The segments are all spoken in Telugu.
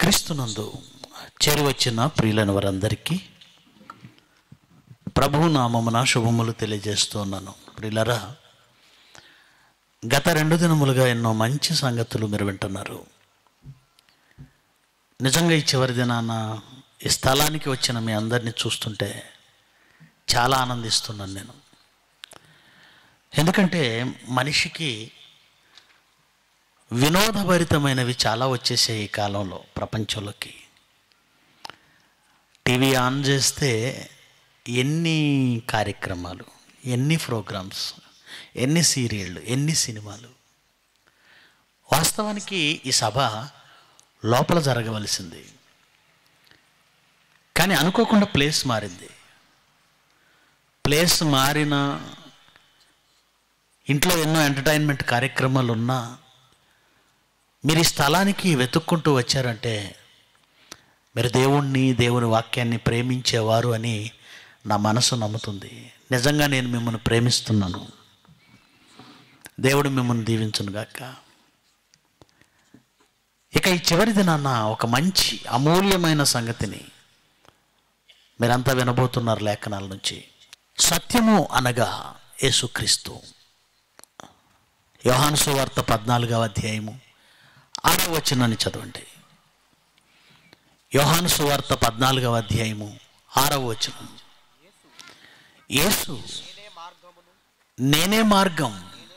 క్రీస్తునందు చేరి వచ్చిన ప్రియులైన వారందరికీ ప్రభువు నామమున శుభములు తెలియజేస్తున్నాను ప్రియులరా గత రెండు దినములుగా ఎన్నో మంచి సంగతులు మీరు వింటున్నారు నిజంగా ఈ చివరి దినాన ఈ స్థలానికి వచ్చిన మీ అందరినీ చూస్తుంటే చాలా ఆనందిస్తున్నాను నేను ఎందుకంటే మనిషికి వినోదభరితమైనవి చాలా వచ్చేసాయి ఈ కాలంలో ప్రపంచంలోకి టీవీ ఆన్ చేస్తే ఎన్ని కార్యక్రమాలు ఎన్ని ప్రోగ్రామ్స్ ఎన్ని సీరియళ్ళు ఎన్ని సినిమాలు వాస్తవానికి ఈ సభ లోపల జరగవలసింది కానీ అనుకోకుండా ప్లేస్ మారింది ప్లేస్ మారిన ఇంట్లో ఎన్నో ఎంటర్టైన్మెంట్ కార్యక్రమాలు ఉన్నా మీరు ఈ స్థలానికి వెతుక్కుంటూ వచ్చారంటే మీరు దేవుణ్ణి దేవుని వాక్యాన్ని ప్రేమించేవారు అని నా మనసు నమ్ముతుంది నిజంగా నేను మిమ్మల్ని ప్రేమిస్తున్నాను దేవుడు మిమ్మల్ని దీవించునుగాక ఇక ఈ చివరి దినాన ఒక మంచి అమూల్యమైన సంగతిని మీరంతా వినబోతున్నారు లేఖనాల నుంచి సత్యము అనగా యేసుక్రీస్తు యోహాను సువార్త పద్నాలుగవ అధ్యాయము ఆరవ వచనాన్ని చదవండి యోహాను సువార్త పద్నాలుగవ అధ్యాయము ఆరవ వచనం యేసు నేనే మార్గం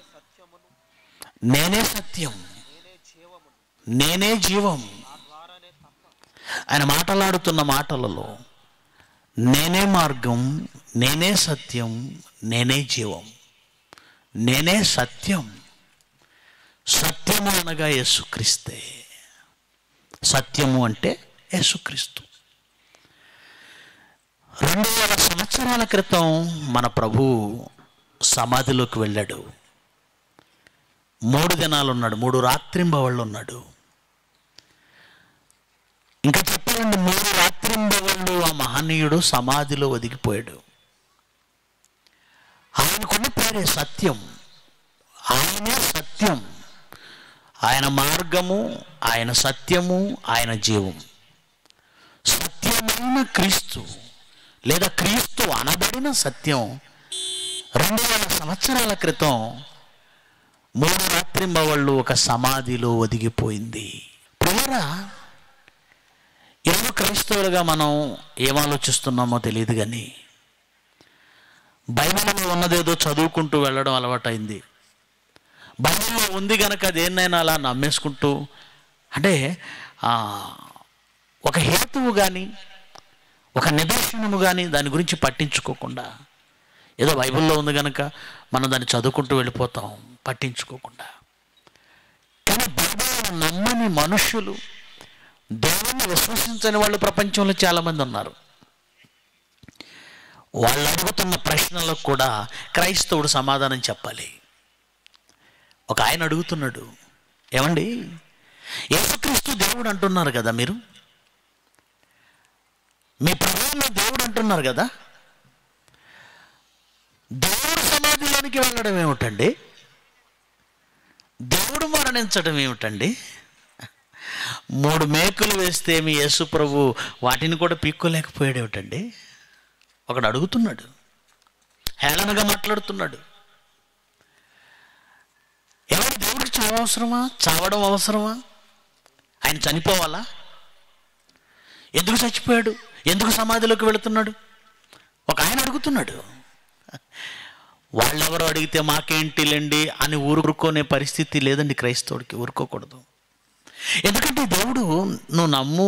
నేనే సత్యం నేనే జీవం ఆయన మాటలాడుతున్న మాటలలో నేనే మార్గం నేనే సత్యం నేనే జీవం నేనే సత్యం సత్యము అనగా యేసుక్రీస్తే సత్యము అంటే యేసుక్రీస్తు రెండు వేల సంవత్సరాల క్రితం మన ప్రభు సమాధిలోకి వెళ్ళాడు మూడు దినాలు ఉన్నాడు మూడు రాత్రింబవళ్ళు ఉన్నాడు ఇంకా చెప్పాలండి మూడు రాత్రింబవళ్ళు ఆ మహనీయుడు సమాధిలో ఒదిగిపోయాడు ఆయనకున్న పేరే సత్యం ఆయనే సత్యం ఆయన మార్గము ఆయన సత్యము ఆయన జీవం సత్యమైన క్రీస్తు లేదా క్రీస్తు అనబడిన సత్యం రెండు వేల సంవత్సరాల క్రితం మూడు రాత్రింబవళ్ళు ఒక సమాధిలో ఒదిగిపోయింది ప్రియరా ఎవరు క్రైస్తవులుగా మనం ఏం ఆలోచిస్తున్నామో తెలియదు కానీ బైబిల్లో ఉన్నదేదో చదువుకుంటూ వెళ్ళడం అలవాటైంది బైబిల్లో ఉంది కనుక దేన్నైనా అలా నమ్మేసుకుంటూ అంటే ఆ, ఒక హేతువు కానీ ఒక నిదర్శనము కానీ దాని గురించి పట్టించుకోకుండా ఏదో బైబిల్లో ఉంది కనుక మనం దాన్ని చదువుకుంటూ వెళ్ళిపోతాం పట్టించుకోకుండా కానీ బైబిల్ని నమ్మని మనుషులు దేవుని విశ్వసించని వాళ్ళు ప్రపంచంలో చాలామంది ఉన్నారు వాళ్ళు అడుగుతున్న ప్రశ్నలకు కూడా క్రైస్తవుడు సమాధానం చెప్పాలి ఒక ఆయన అడుగుతున్నాడు ఏమండి యేసుక్రీస్తు దేవుడు అంటున్నారు కదా మీరు మీ ప్రభువుని దేవుడు అంటున్నారు కదా దేవుడు సమాధిలోనికి వెళ్ళడం ఏమిటండి దేవుడు మరణించడం ఏమిటండి మూడు మేకులు వేస్తే మీ యేసు ప్రభు వాటిని కూడా పీక్కోలేకపోయాడు ఏమిటండి ఒకడు అడుగుతున్నాడు హేళనగా మాట్లాడుతున్నాడు ఎవరు దేవుడికి చావు అవసరమా చావడం అవసరమా ఆయన చనిపోవాలా ఎందుకు చచ్చిపోయాడు ఎందుకు సమాధిలోకి వెళుతున్నాడు ఒక ఆయన అడుగుతున్నాడు వాళ్ళెవరో అడిగితే మాకేంటిలేండి అని ఊరుకునే పరిస్థితి లేదండి క్రైస్తవుడికి ఊరుకోకూడదు ఎందుకంటే దేవుడు నువ్వు నమ్ము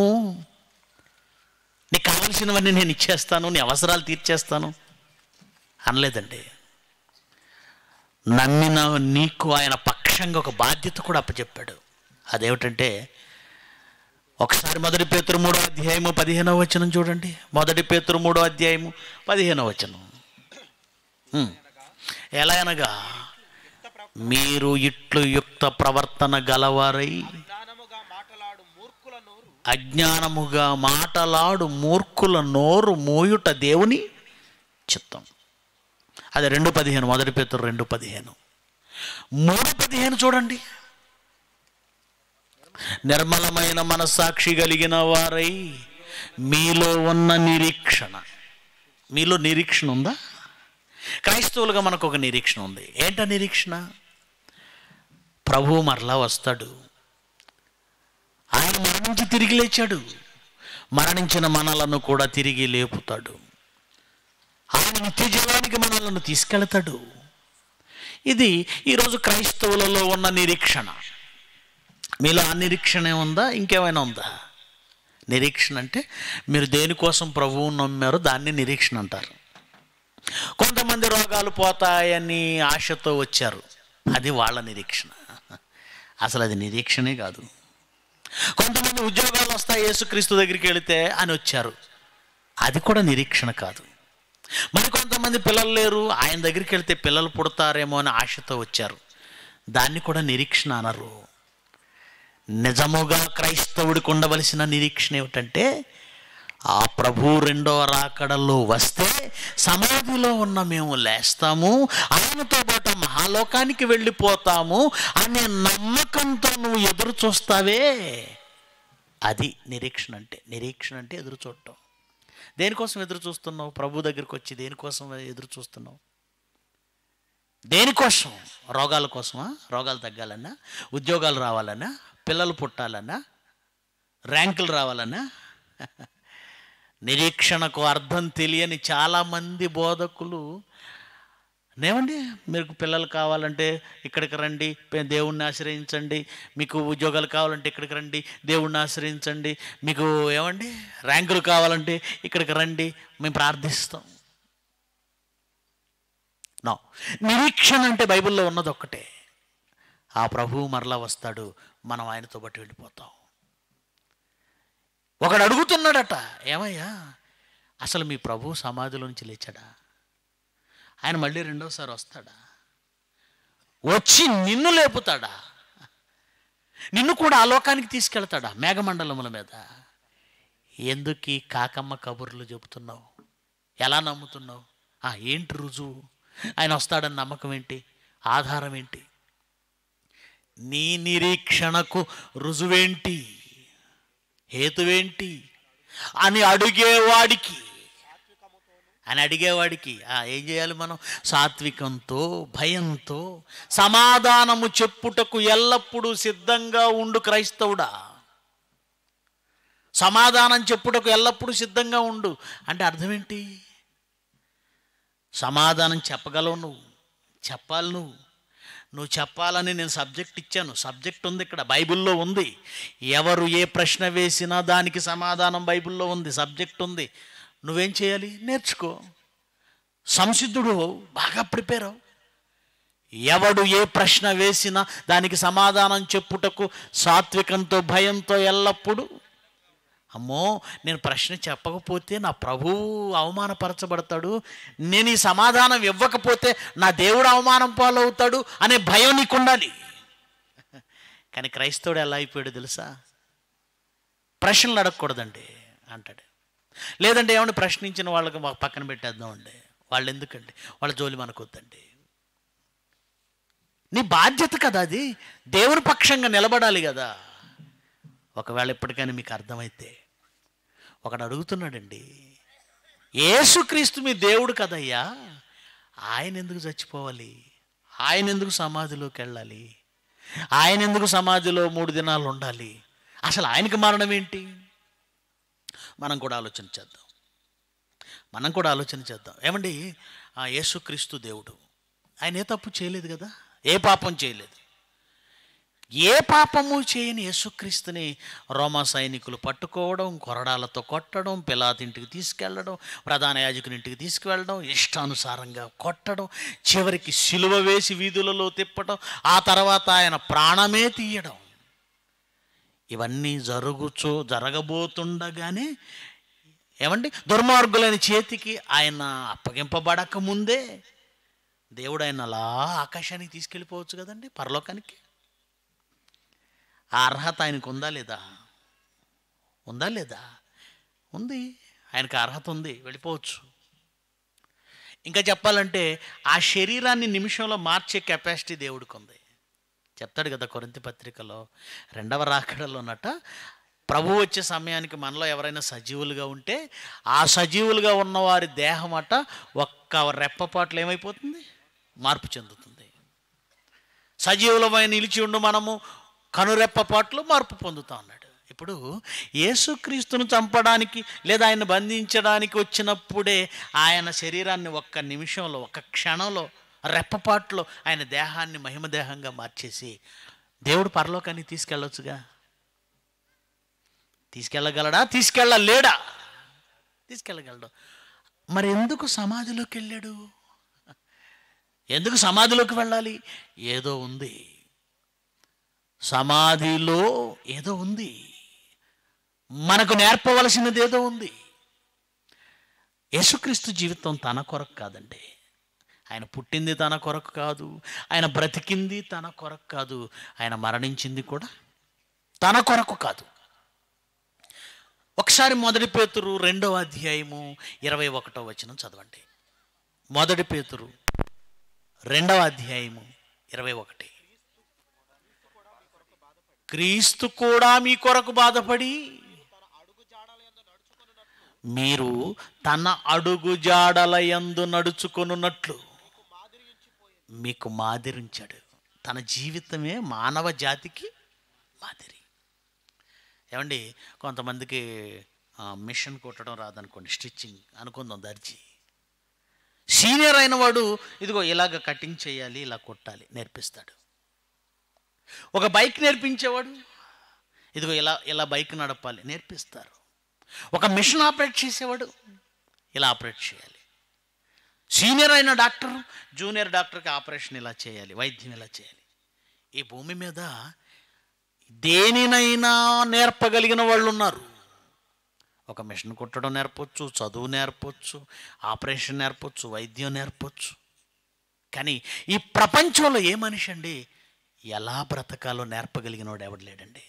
నీకు కావలసినవన్నీ నేను ఇచ్చేస్తాను నీ అవసరాలు తీర్చేస్తాను అనలేదండి నమ్మిన నీకు ఆయన పక్షంగా ఒక బాధ్యత కూడా అప్పచెప్పాడు అదేమిటంటే ఒకసారి మొదటి పేతురు మూడో అధ్యాయము పదిహేనవ వచనం చూడండి మొదటి పేతురు మూడో అధ్యాయము పదిహేనవ వచనం హ్మ్. ఎలా అనగా మీరు ఇట్లు యుక్త ప్రవర్తన గలవారై జ్ఞానముగా మాటలాడు మూర్ఖుల నోరు అజ్ఞానముగా మాటలాడు మూర్ఖుల నోరు మూయుట దేవుని చిత్తం అది రెండు పదిహేను మొదటి పేతురు రెండు పదిహేను మూడు పదిహేను చూడండి నిర్మలమైన మనస్సాక్షి కలిగిన వారై మీలో ఉన్న నిరీక్షణ మీలో నిరీక్షణ ఉందా క్రైస్తవులుగా మనకు ఒక నిరీక్షణ ఉంది ఏంట నిరీక్షణ ప్రభువు మరలా వస్తాడు ఆయన మరణించి తిరిగి లేచాడు మరణించిన మనలను కూడా తిరిగి లేపుతాడు ఆయన నిత్య జీవానికి మనలను తీసుకెళ్తాడు ఇది ఈరోజు క్రైస్తవులలో ఉన్న నిరీక్షణ మీలో ఆ నిరీక్షణ ఉందా ఇంకేమైనా ఉందా నిరీక్షణ అంటే మీరు దేనికోసం ప్రభువు నమ్మారో దాన్ని నిరీక్షణ అంటారు కొంతమంది రోగాలు పోతాయని ఆశతో వచ్చారు అది వాళ్ళ నిరీక్షణ అసలు అది నిరీక్షణే కాదు కొంతమంది ఉద్యోగాలు వస్తాయి యేసుక్రీస్తు దగ్గరికి వెళితే అని వచ్చారు అది కూడా నిరీక్షణ కాదు మరి కొంతమంది పిల్లలు లేరు ఆయన దగ్గరికి వెళ్తే పిల్లలు పుడతారేమో అని ఆశతో వచ్చారు దాన్ని కూడా నిరీక్షణ అనరు నిజముగా క్రైస్తవుడికి ఉండవలసిన నిరీక్షణ ఏమిటంటే ఆ ప్రభు రెండో రాకడలో వస్తే సమాధిలో ఉన్న మేము లేస్తాము ఆయనతో పాటు మహాలోకానికి వెళ్ళిపోతాము అనే నమ్మకంతో నువ్వు ఎదురు చూస్తావే అది నిరీక్షణ అంటే నిరీక్షణ అంటే ఎదురు చూడటం దేనికోసం ఎదురు చూస్తున్నావు ప్రభు దగ్గరికి వచ్చి దేనికోసం ఎదురు చూస్తున్నావు దేనికోసం రోగాల కోసమా రోగాలు తగ్గాలన్నా ఉద్యోగాలు రావాలన్నా పిల్లలు పుట్టాలన్నా ర్యాంకులు రావాలన్నా నిరీక్షణకు అర్థం తెలియని చాలామంది బోధకులు ఏమండి మీకు పిల్లలు కావాలంటే ఇక్కడికి రండి పే- దేవుణ్ణి ఆశ్రయించండి మీకు ఉద్యోగాలు కావాలంటే ఇక్కడికి రండి దేవుణ్ణి ఆశ్రయించండి మీకు ఏమండి ర్యాంకులు కావాలంటే ఇక్కడికి రండి మేము ప్రార్థిస్తాం నో నిరీక్షణ అంటే బైబిల్లో ఉన్నది ఒక్కటే ఆ ప్రభువు మరలా వస్తాడు మనం ఆయనతో బట్టి వెళ్ళిపోతాం ఒకడు అడుగుతున్నాడట ఏమయ్యా అసలు మీ ప్రభు సమాధిలో నుంచి లేచాడా ఆయన మళ్ళీ రెండోసారి వస్తాడా వచ్చి నిన్ను లేపుతాడా నిన్ను కూడా ఆ లోకానికి తీసుకెళ్తాడా మేఘమండలముల మీద ఎందుకు ఈ కాకమ్మ కబుర్లు చెబుతున్నావు ఎలా నమ్ముతున్నావు ఆ, ఏంటి రుజువు ఆయన వస్తాడని నమ్మకం ఏంటి ఆధారం ఏంటి నీ నిరీక్షణకు రుజువేంటి హేతువేంటి అని అడిగేవాడికి అని అడిగేవాడికి ఆ, ఏం చేయాలి మనం సాత్వికంతో భయంతో సమాధానము చెప్పుటకు ఎల్లప్పుడూ సిద్ధంగా ఉండు క్రైస్తవుడా సమాధానం చెప్పుటకు ఎల్లప్పుడూ సిద్ధంగా ఉండు అంటే అర్థం ఏంటి సమాధానం చెప్పగలవు నువ్వు చెప్పాలి నువ్వు నువ్వు చెప్పాలని నేను సబ్జెక్ట్ ఇచ్చాను సబ్జెక్ట్ ఉంది ఇక్కడ బైబిల్లో ఉంది ఎవరు ఏ ప్రశ్న వేసినా దానికి సమాధానం బైబిల్లో ఉంది సబ్జెక్ట్ ఉంది నువ్వేం చేయాలి నేర్చుకో సంసిద్ధుడు అవ్వు, బాగా ప్రిపేర్ అవ్వు ఎవడు ఏ ప్రశ్న వేసినా దానికి సమాధానం చెప్పుటకు సాత్వికంతో భయంతో ఎల్లప్పుడూ అమ్మో నేను ప్రశ్న చెప్పకపోతే నా ప్రభువు అవమానపరచబడతాడు నేను ఈ సమాధానం ఇవ్వకపోతే నా దేవుడు అవమానం పాలవుతాడు అనే భయం నీకు ఉండాలి కానీ క్రైస్తవుడు ఎలా అయిపోయాడు తెలుసా ప్రశ్నలు అడగకూడదండి అంటాడు లేదంటే ఏమంటే ప్రశ్నించిన వాళ్ళకి మాకు పక్కన పెట్టేద్దామండి వాళ్ళు ఎందుకండి వాళ్ళ జోలి మనకొద్దండి నీ బాధ్యత కదా అది దేవుని పక్షంగా నిలబడాలి కదా ఒకవేళ ఎప్పటికైనా మీకు అర్థమైతే ఒకడు అడుగుతున్నాడండి యేసుక్రీస్తు మీ దేవుడు కదయ్యా ఆయన ఎందుకు చచ్చిపోవాలి ఆయన ఎందుకు సమాధిలోకి వెళ్ళాలి ఆయన ఎందుకు సమాధిలో మూడు దినాలు ఉండాలి అసలు ఆయనకి మరణం ఏంటి మనం కూడా ఆలోచన చేద్దాం మనం కూడా ఆలోచన చేద్దాం ఏమండి ఆ యేసుక్రీస్తు దేవుడు ఆయన ఏ తప్పు చేయలేదు కదా ఏ పాపం చేయలేదు ఏ పాపము చేయని యేసుక్రీస్తుని రోమా సైనికులు పట్టుకోవడం కొరడాలతో కొట్టడం పిలాతింటికి తీసుకెళ్ళడం ప్రధాన యాజకుని ఇంటికి తీసుకువెళ్ళడం ఇష్టానుసారంగా కొట్టడం చివరికి సిలువ వేసి వీధులలో తిప్పడం ఆ తర్వాత ఆయన ప్రాణమే తీయడం ఇవన్నీ జరుగుచో జరగబోతుండగానే ఏమండి దుర్మార్గులైన చేతికి ఆయన అప్పగింపబడక ముందే దేవుడు ఆయన అలా ఆకాశానికి తీసుకెళ్ళిపోవచ్చు కదండి పరలోకానికి ఆ అర్హత ఆయనకు ఉందా లేదా ఉందా లేదా ఉంది ఆయనకు అర్హత ఉంది వెళ్ళిపోవచ్చు ఇంకా చెప్పాలంటే ఆ శరీరాన్ని నిమిషంలో మార్చే కెపాసిటీ దేవుడికి ఉంది చెప్తాడు కదా కొరింతి పత్రికలో రెండవ రాకడలోనట ప్రభు వచ్చే సమయానికి మనలో ఎవరైనా సజీవులుగా ఉంటే ఆ సజీవులుగా ఉన్నవారి దేహం అట ఒక్క రెప్పపాట్లు ఏమైపోతుంది మార్పు చెందుతుంది సజీవులమై నిలిచి ఉండు మనము కనురెప్పపాట్లు మార్పు పొందుతా ఉన్నాడు ఇప్పుడు యేసుక్రీస్తును చంపడానికి లేదా ఆయన బంధించడానికి వచ్చినప్పుడే ఆయన శరీరాన్ని ఒక్క నిమిషంలో ఒక్క క్షణంలో రెప్పపాట్లో ఆయన దేహాన్ని మహిమదేహంగా మార్చేసి దేవుడు పరలోకాన్ని తీసుకెళ్ళొచ్చుగా తీసుకెళ్ళగలడా తీసుకెళ్ళలేడా తీసుకెళ్ళగలడు మరి ఎందుకు సమాధిలోకి వెళ్ళాడు ఎందుకు సమాధిలోకి వెళ్ళాలి ఏదో ఉంది సమాధిలో ఏదో ఉంది మనకు నేర్పవలసినది ఏదో ఉంది యేసుక్రీస్తు జీవితం తన కొరకు కాదండి ఆయన పుట్టింది తన కొరకు కాదు ఆయన బ్రతికింది తన కొరకు కాదు ఆయన మరణించింది కూడా తన కొరకు కాదు ఒకసారి మొదటి పేతురు రెండవ అధ్యాయము ఇరవై ఒకటో వచనం చదవండి మొదటి పేతురు రెండవ అధ్యాయము ఇరవై ఒకటి క్రీస్తు కూడా మీ కొరకు బాధపడి మీరు తన అడుగు జాడల యందు నడుచుకొనున్నట్లు మీకు మాదిరించాడు తన జీవితమే మానవ జాతికి మాదిరి ఏమండి కొంతమందికి ఆ, మిషన్ కుట్టడం రాదనుకోండి స్టిచ్చింగ్ అనుకుందాం దర్జీ సీనియర్ అయిన వాడు ఇదిగో ఇలాగ కటింగ్ చేయాలి ఇలా కుట్టాలి నేర్పిస్తాడు ఒక బైక్ నేర్పించేవాడు ఇదిగో ఇలా ఇలా బైక్ నడపాలి నేర్పిస్తారు ఒక మిషన్ ఆపరేట్ చేసేవాడు ఇలా ఆపరేట్ చేయాలి సీనియర్ అయిన డాక్టర్ జూనియర్ డాక్టర్కి ఆపరేషన్ ఇలా చేయాలి వైద్యం ఇలా చేయాలి ఈ భూమి మీద దేనినైనా నేర్పగలిగిన వాళ్ళు ఉన్నారు ఒక మిషన్ కుట్టడం నేర్పొచ్చు చదువు నేర్పొచ్చు ఆపరేషన్ నేర్పొచ్చు వైద్యం నేర్పొచ్చు కానీ ఈ ప్రపంచంలో ఏ మనిషి అండి ఎలా బ్రతకాలో నేర్పగలిగిన వాడు ఎవడు లేడండి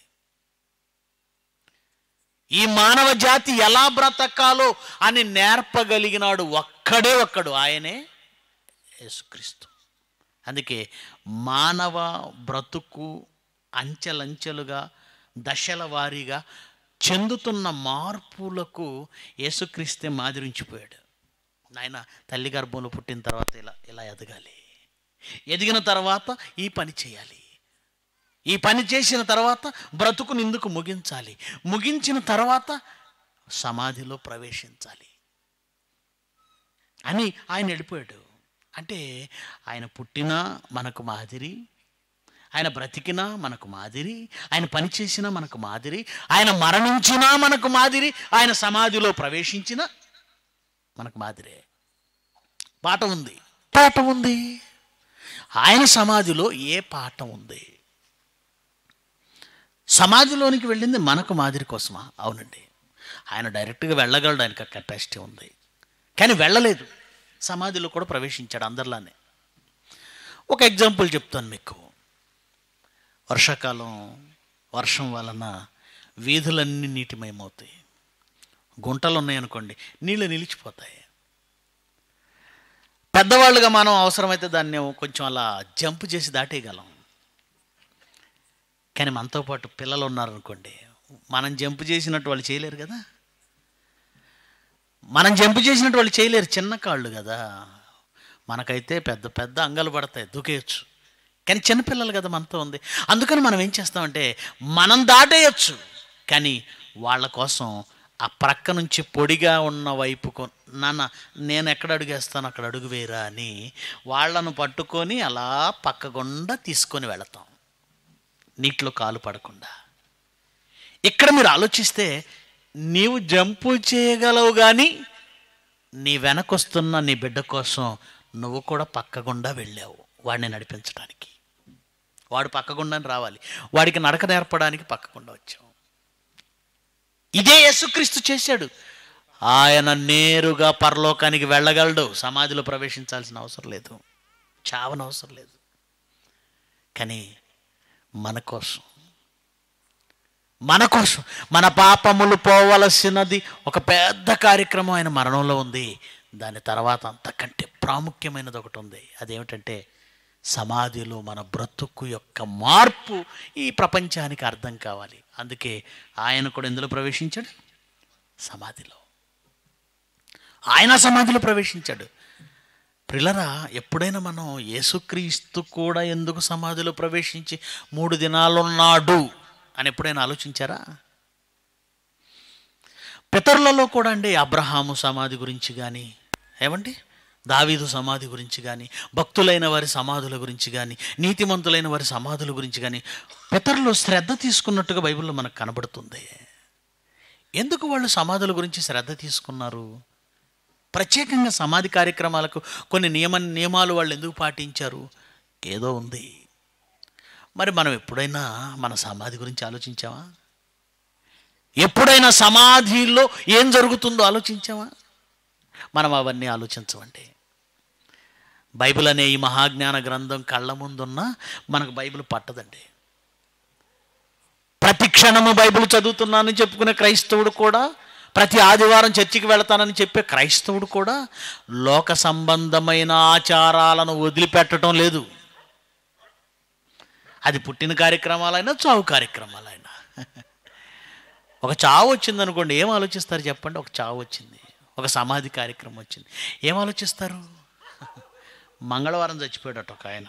ఈ మానవ జాతి ఎలా బ్రతకాలో అని నేర్పగలిగినాడు ఒక్కడే ఒక్కడు ఆయనే యేసుక్రీస్తు అందుకే మానవ బ్రతుకు అంచెలంచెలుగా దశల వారీగా చెందుతున్న మార్పులకు యేసుక్రీస్తే మాదిరించిపోయాడు నాయన తల్లి గర్భంలో పుట్టిన తర్వాత ఇలా ఇలా ఎదగాలి ఎదిగిన తర్వాత ఈ పని చేయాలి ఈ పని చేసిన తర్వాత బ్రతుకుని ఇందుకు ముగించాలి ముగించిన తర్వాత సమాధిలో ప్రవేశించాలి అని ఆయన వెళ్ళిపోయాడు అంటే ఆయన పుట్టినా మనకు మాదిరి ఆయన బ్రతికినా మనకు మాదిరి ఆయన పని చేసినా మనకు మాదిరి ఆయన మరణించినా మనకు మాదిరి ఆయన సమాధిలో ప్రవేశించినా మనకు మాదిరే పాట ఉంది పాట ఉంది ఆయన సమాధిలో ఏ పాట ఉంది సమాధిలోనికి వెళ్ళింది మనకు మాదిరి కోసమా అవునండి ఆయన డైరెక్ట్గా వెళ్ళగలడు ఆయనకు ఆ కెపాసిటీ ఉంది కానీ వెళ్ళలేదు సమాధిలో కూడా ప్రవేశించాడు అందరిలానే ఒక ఎగ్జాంపుల్ చెప్తాను మీకు వర్షాకాలం వర్షం వలన వీధులన్నీ నీటిమయమవుతాయి గుంటలు ఉన్నాయనుకోండి నీళ్ళు నిలిచిపోతాయి పెద్దవాళ్ళుగా మనం అవసరమైతే దాన్ని కొంచెం అలా జంప్ చేసి దాటేయగలం కానీ మనతో పాటు పిల్లలు ఉన్నారనుకోండి మనం జంప్ చేసినట్టు వాళ్ళు చేయలేరు కదా మనం జంప్ చేసినట్టు వాళ్ళు చేయలేరు చిన్న కాళ్ళు కదా మనకైతే పెద్ద పెద్ద అంగలు పడతాయి దూకేయచ్చు కానీ చిన్నపిల్లలు కదా మనతో ఉంది అందుకని మనం ఏం చేస్తామంటే మనం దాటేయచ్చు కానీ వాళ్ళ కోసం ఆ ప్రక్క నుంచి పొడిగా ఉన్న వైపుకు నాన్న నేను ఎక్కడ అడుగేస్తాను అక్కడ అడుగు వేయరా అని వాళ్ళను పట్టుకొని అలా పక్కగుండా తీసుకొని వెళతాం నీటిలో కాలు పడకుండా ఇక్కడ మీరు ఆలోచిస్తే నీవు జంపు చేయగలవు కానీ నీ వెనకొస్తున్న నీ బిడ్డ కోసం నువ్వు కూడా పక్కగుండా వెళ్ళావు వాడిని నడిపించడానికి వాడు పక్కగుండాని రావాలి వాడికి నడక నేర్పడానికి పక్కగుండా వచ్చావు ఇదే యేసుక్రీస్తు చేశాడు ఆయన నేరుగా పరలోకానికి వెళ్ళగలడు సమాధిలో ప్రవేశించాల్సిన అవసరం లేదు చావనవసరం లేదు కానీ మన కోసం మన కోసం మన పాపములు పోవలసినది ఒక పెద్ద కార్యక్రమం ఆయన మరణంలో ఉంది దాని తర్వాత అంతకంటే ప్రాముఖ్యమైనది ఒకటి ఉంది అదేమిటంటే సమాధిలో మన బ్రతుకు యొక్క మార్పు ఈ ప్రపంచానికి అర్థం కావాలి అందుకే ఆయన కూడా ఎందులో ప్రవేశించాడు సమాధిలో ఆయన సమాధిలో ప్రవేశించాడు ప్రిలరా ఎప్పుడైనా మనం యేసుక్రీస్తు కూడా ఎందుకు సమాధిలో ప్రవేశించి మూడు దినాలున్నాడు అని ఎప్పుడైనా ఆలోచించారా పితరులలో కూడా అండి అబ్రహాము సమాధి గురించి కానీ ఏమండి దావీదు సమాధి గురించి కానీ భక్తులైన వారి సమాధుల గురించి కానీ నీతిమంతులైన వారి సమాధుల గురించి కానీ పితరులు శ్రద్ధ తీసుకున్నట్టుగా బైబిల్లో మనకు కనబడుతుంది ఎందుకు వాళ్ళు సమాధుల గురించి శ్రద్ధ తీసుకున్నారు ప్రత్యేకంగా సమాధి కార్యక్రమాలకు కొన్ని నియమ నియమాలు వాళ్ళు ఎందుకు పాటించారు ఏదో ఉంది మరి మనం ఎప్పుడైనా మన సమాధి గురించి ఆలోచించామా ఎప్పుడైనా సమాధిలో ఏం జరుగుతుందో ఆలోచించామా మనం అవన్నీ ఆలోచించమండి బైబిల్ అనే ఈ మహాజ్ఞాన గ్రంథం కళ్ళ ముందున్న మనకు బైబిల్ పట్టదండి ప్రతి క్షణము బైబిల్ చదువుతున్నానని చెప్పుకునే క్రైస్తవుడు కూడా ప్రతి ఆదివారం చర్చికి వెళతానని చెప్పే క్రైస్తవుడు కూడా లోక సంబంధమైన ఆచారాలను వదిలిపెట్టడం లేదు అది పుట్టిన కార్యక్రమాలైనా చావు కార్యక్రమాలైనా ఒక చావు వచ్చింది అనుకోండి ఏం ఆలోచిస్తారు చెప్పండి ఒక చావు వచ్చింది ఒక సమాధి కార్యక్రమం వచ్చింది ఏం ఆలోచిస్తారు మంగళవారం చచ్చిపోయాడట ఒక ఆయన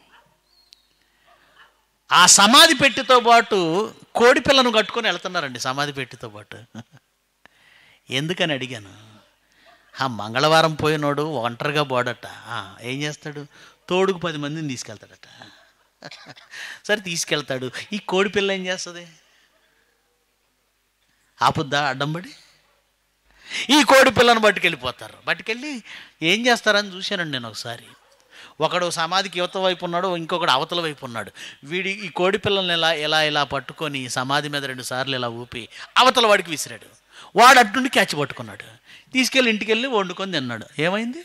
ఆ సమాధి పెట్టితో పాటు కోడి పిల్లను కట్టుకొని వెళ్తున్నారండి సమాధి పెట్టితో పాటు ఎందుకని అడిగాను ఆ మంగళవారం పోయినోడు ఒంటరిగా పోడట ఆ, ఏం చేస్తాడు తోడుకు పది మందిని తీసుకెళ్తాడట సరే తీసుకెళ్తాడు ఈ కోడి పిల్ల ఏం చేస్తుంది ఆపుద్దా అడ్డంబడి ఈ కోడి పిల్లను పట్టుకెళ్ళిపోతారు పట్టుకెళ్ళి ఏం చేస్తారని చూశానండి నేను ఒకసారి ఒకడు సమాధికి యువత వైపు ఉన్నాడు ఇంకొకడు అవతల వైపు ఉన్నాడు వీడి ఈ కోడి పిల్లల్ని ఇలా ఇలా ఇలా పట్టుకొని సమాధి మీద రెండు సార్లు ఇలా ఊపి అవతల వాడికి విసిరాడు వాడు అట్టుండి క్యాచ్ పట్టుకున్నాడు తీసుకెళ్ళి ఇంటికి వెళ్ళి వండుకొని తిన్నాడు ఏమైంది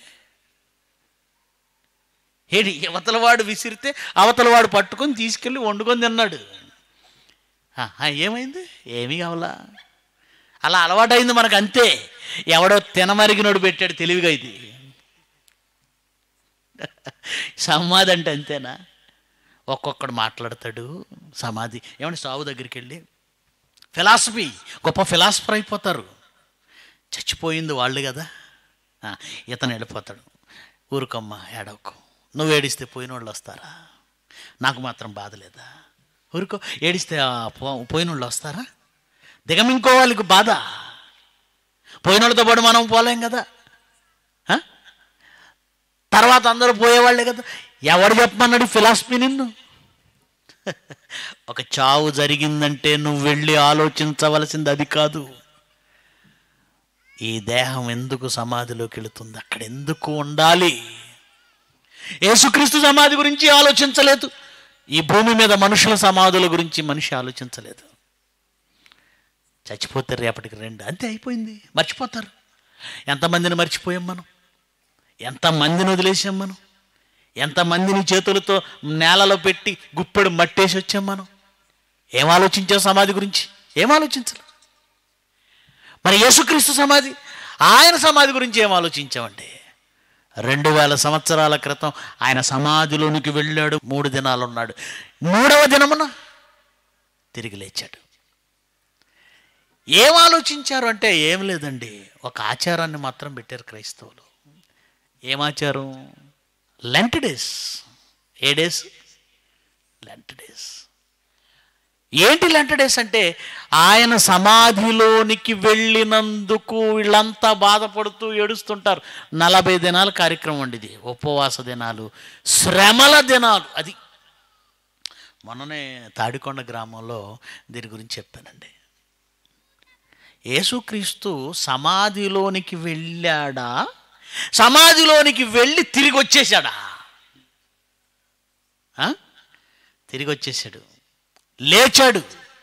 ఏడి అవతల వాడు విసిరితే అవతల వాడు పట్టుకొని తీసుకెళ్ళి వండుకొని తిన్నాడు ఆ, ఆ, ఏమైంది ఏమీ కావాలా అలా అలవాటైంది మనకు అంతే ఎవడో తినమరిగినోడు పెట్టాడు తెలివిగా ఇది సమాధి అంటే అంతేనా ఒక్కొక్కడు మాట్లాడతాడు సమాధి ఏమంటే సావు దగ్గరికి వెళ్ళి ఫిలాసఫీ గొప్ప ఫిలాసఫర్ అయిపోతారు చచ్చిపోయింది వాళ్ళు కదా ఆ, ఇతను వెళ్ళిపోతాడు ఊరుకమ్మ ఏడవకు నువ్వు ఏడిస్తే పోయిన వాళ్ళు వస్తారా నాకు మాత్రం బాధ లేదా ఊరుకో ఏడిస్తే ఆ పో- పోయిన వాళ్ళు వస్తారా దిగమింకో వాళ్ళకి బాధ పోయిన వాళ్ళతో పాటు మనం పోలేం కదా ఆ? తర్వాత అందరూ పోయేవాళ్ళే కదా ఎవడు చెప్పమన్నాడు ఫిలాసఫీ నిన్ను ఒక చావు జరిగిందంటే నువ్వు వెళ్ళి ఆలోచించవలసింది అది కాదు ఈ దేహం ఎందుకు సమాధిలోకి వెళుతుంది అక్కడ ఎందుకు ఉండాలి యేసుక్రీస్తు సమాధి గురించి ఆలోచించలేదు ఈ భూమి మీద మనుషుల సమాధుల గురించి మనిషి ఆలోచించలేదు చచ్చిపోతే రేపటికి రెండు అంతే అయిపోయింది మర్చిపోతారు ఎంతమందిని మర్చిపోయాం మనం ఎంతమందిని వదిలేసాం మనం ఎంతమందిని చేతులతో నేలలో పెట్టి గుప్పెడు మట్టేసి వచ్చాం మనం ఏం ఆలోచించాం సమాధి గురించి ఏం ఆలోచించలేదు మరి యేసుక్రీస్తు సమాధి ఆయన సమాధి గురించి ఏం ఆలోచించామండి రెండు వేల సంవత్సరాల క్రితం ఆయన సమాధిలోనికి వెళ్ళాడు మూడు దినాలు ఉన్నాడు మూడవ దినమున తిరిగి లేచాడు ఏం ఆలోచించారు అంటే ఏం లేదండి ఒక ఆచారాన్ని మాత్రం పెట్టారు క్రైస్తవులు ఏం ఆచారం లెంట్ డేస్ ఏ డేస్ లెంట్ డేస్ ఏంటి లెంట్ డేస్ అంటే ఆయన సమాధిలోనికి వెళ్ళినందుకు వీళ్ళంతా బాధపడుతూ ఏడుస్తుంటారు నలభై దినాల కార్యక్రమం అండి ఇది ఉపవాస దినాలు శ్రమల దినాలు అది మొన్ననే తాడికొండ గ్రామంలో దీని గురించి చెప్పానండి యేసుక్రీస్తు సమాధిలోనికి వెళ్ళాడా సమాధిలోనికి వెళ్ళి తిరిగి వచ్చేసాడా ఆ? తిరిగి వచ్చేసాడు లేచాడు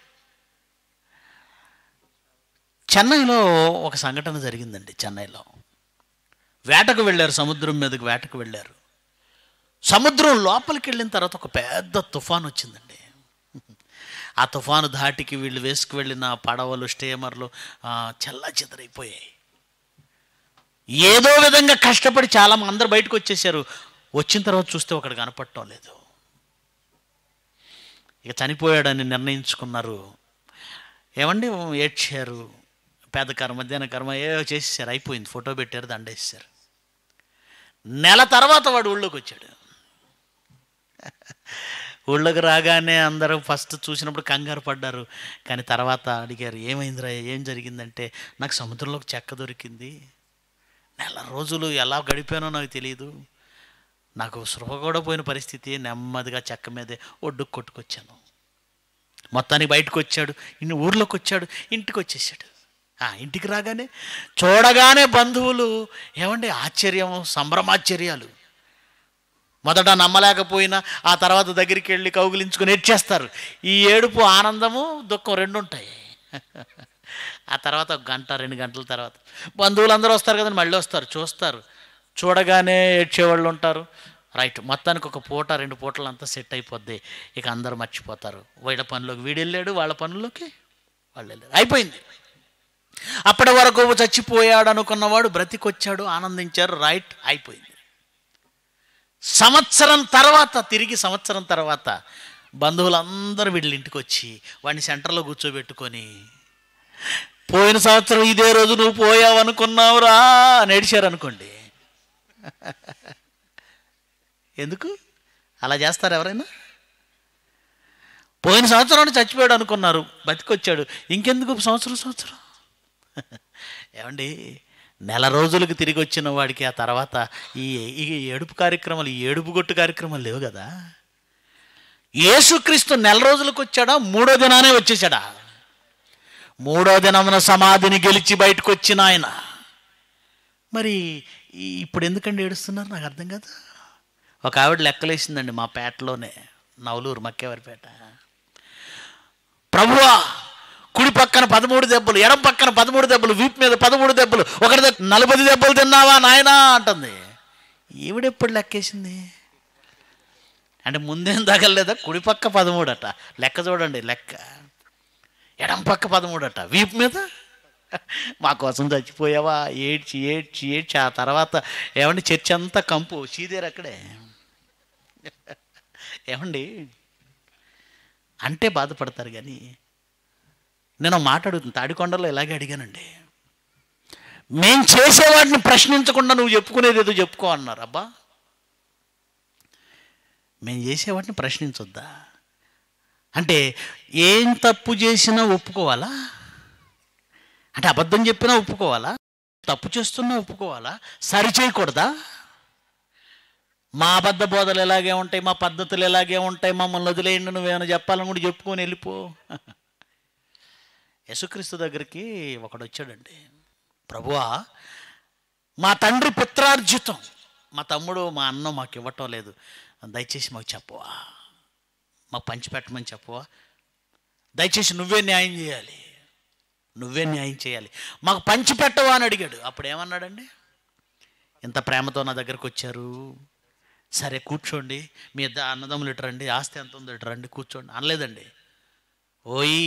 చెన్నైలో ఒక సంఘటన జరిగిందండి చెన్నైలో వేటకు వెళ్ళారు సముద్రం మీదకి వేటకు వెళ్ళారు సముద్రం లోపలికి వెళ్ళిన తర్వాత ఒక పెద్ద తుఫాన్ వచ్చిందండి ఆ తుఫాను ధాటికి వీళ్ళు వేసుకు వెళ్ళిన పడవలు స్టేమర్లు చల్లా చెదరైపోయాయి ఏదో విధంగా కష్టపడి చాలా మంది అందరు బయటకు వచ్చేసారు వచ్చిన తర్వాత చూస్తే ఒకడు కనపడటం లేదు ఇక చనిపోయాడని నిర్ణయించుకున్నారు ఏమండి ఏడ్చారు పేద కర్మ మధ్యాహ్న కర్మ ఏవో చేసేసారు అయిపోయింది ఫోటో పెట్టారు దండేసారు నెల తర్వాత వాడు ఊళ్ళోకి వచ్చాడు ఊళ్ళోకి రాగానే అందరూ ఫస్ట్ చూసినప్పుడు కంగారు పడ్డారు కానీ తర్వాత అడిగారు ఏమైందిరా ఏం జరిగిందంటే నాకు సముద్రంలోకి చెక్క దొరికింది నెల రోజులు ఎలా గడిపానో నాకు తెలియదు నాకు సృహ కూడా పోయిన పరిస్థితి నెమ్మదిగా చెక్క మీదే ఒడ్డుకు కొట్టుకొచ్చాను మొత్తానికి బయటకు వచ్చాడు ఇన్ని ఊర్లోకి వచ్చాడు ఇంటికి వచ్చేసాడు ఆ, ఇంటికి రాగానే చూడగానే బంధువులు ఏమండి ఆశ్చర్యం సంభ్రమాశ్చర్యాలు మొదట నమ్మలేకపోయినా ఆ తర్వాత దగ్గరికి వెళ్ళి కౌగిలించుకొని ఏడ్చేస్తారు ఈ ఏడుపు ఆనందము దుఃఖం రెండు ఉంటాయి ఆ తర్వాత ఒక గంట రెండు గంటల తర్వాత బంధువులు అందరూ వస్తారు కదండి మళ్ళీ వస్తారు చూస్తారు చూడగానే ఏడ్చేవాళ్ళు ఉంటారు రైట్ మొత్తానికి ఒక పూట రెండు పూటలు అంతా సెట్ అయిపోద్ది ఇక అందరూ మర్చిపోతారు వీళ్ళ పనిలోకి వీడు వెళ్ళాడు వాళ్ళ పనుల్లోకి వాళ్ళు వెళ్ళారు అయిపోయింది అప్పటి వరకు చచ్చిపోయాడు అనుకున్నవాడు బ్రతికొచ్చాడు ఆనందించారు రైట్ అయిపోయింది సంవత్సరం తర్వాత తిరిగి సంవత్సరం తర్వాత బంధువులందరూ వీళ్ళ ఇంటికి వచ్చి వాడిని సెంటర్లో కూర్చోబెట్టుకొని పోయిన సంవత్సరం ఇదే రోజు నువ్వు పోయావు అనుకున్నావురా అని ఏడిచారు అనుకోండి ఎందుకు అలా చేస్తారు ఎవరైనా పోయిన సంవత్సరం చచ్చిపోయాడు అనుకున్నారు బతికొచ్చాడు ఇంకెందుకు సంవత్సరం సంవత్సరం ఏమండి నెల రోజులకు తిరిగి వచ్చిన వాడికి ఆ తర్వాత ఈ ఈ ఏడుపు కార్యక్రమాలు ఈ ఏడుపు గొట్టు కార్యక్రమాలు లేవు కదా యేసుక్రీస్తు నెల రోజులకు వచ్చాడా మూడో దినానే వచ్చేసాడా మూడో దినమున సమాధిని గెలిచి బయటకు వచ్చిన ఆయన మరి ఈ- ఇప్పుడు ఎందుకండి ఏడుస్తున్నారు నాకు అర్థం కాదు ఒక ఆవిడ లెక్కలేసిందండి మా పేటలోనే నవలూరు మక్కేవారిపేట ప్రభువా కుడి పక్కన పదమూడు దెబ్బలు ఎడం పక్కన పదమూడు దెబ్బలు వీపు మీద పదమూడు దెబ్బలు ఒకటి దగ్గర నలభై దెబ్బలు తిన్నావా నాయనా అంటుంది ఈవిడెప్పుడు లెక్కేసింది అంటే ముందేం తగలలేదా కుడి పక్క పదమూడు అట లెక్క చూడండి లెక్క ఎడం పక్క పదమూడు అట వీపు మీద మా కోసం చచ్చిపోయావా ఏడ్చి ఏడ్చి ఏడ్చి ఆ తర్వాత ఏమండి చర్చ్ అంతా కంపు చీదేరు అక్కడే ఏమండి అంటే బాధపడతారు కానీ నేను ఒక మాట అడుగుతాను తాడికొండలో ఇలాగే అడిగానండి మేం చేసేవాడిని ప్రశ్నించకుండా నువ్వు చెప్పుకునేది ఏదో చెప్పుకో అన్నారు అబ్బా మేము చేసేవాడిని ప్రశ్నించొద్దా అంటే ఏం తప్పు చేసినా ఒప్పుకోవాలా అంటే అబద్ధం చెప్పినా ఒప్పుకోవాలా తప్పు చేస్తున్నా ఒప్పుకోవాలా సరి చేయకూడదా మా అబద్ధ బోధలు ఎలాగే ఉంటాయి మా పద్ధతులు ఎలాగే ఉంటాయి మమ్మల్ని వదిలేయండి నువ్వేమైనా చెప్పాలని కూడా చెప్పుకొని వెళ్ళిపో యేసుక్రీస్తు దగ్గరికి ఒకడు వచ్చాడండి ప్రభువా మా తండ్రి పిత్రార్జితం మా తమ్ముడు మా అన్న మాకు ఇవ్వటం లేదు దయచేసి మాకు చెప్పవా మాకు పంచిపెట్టమని చెప్పవా దయచేసి నువ్వే న్యాయం చేయాలి నువ్వే న్యాయం చేయాలి మాకు పంచిపెట్టవా అని అడిగాడు అప్పుడు ఏమన్నాడండి ఇంత ప్రేమతో నా దగ్గరకు వచ్చారు సరే కూర్చోండి మీ ఇద్దరు అన్నదమ్ములు ఇటు రండి ఆస్తి ఎంత ఉందో ఇటు రండి కూర్చోండి అనలేదండి ఓయ్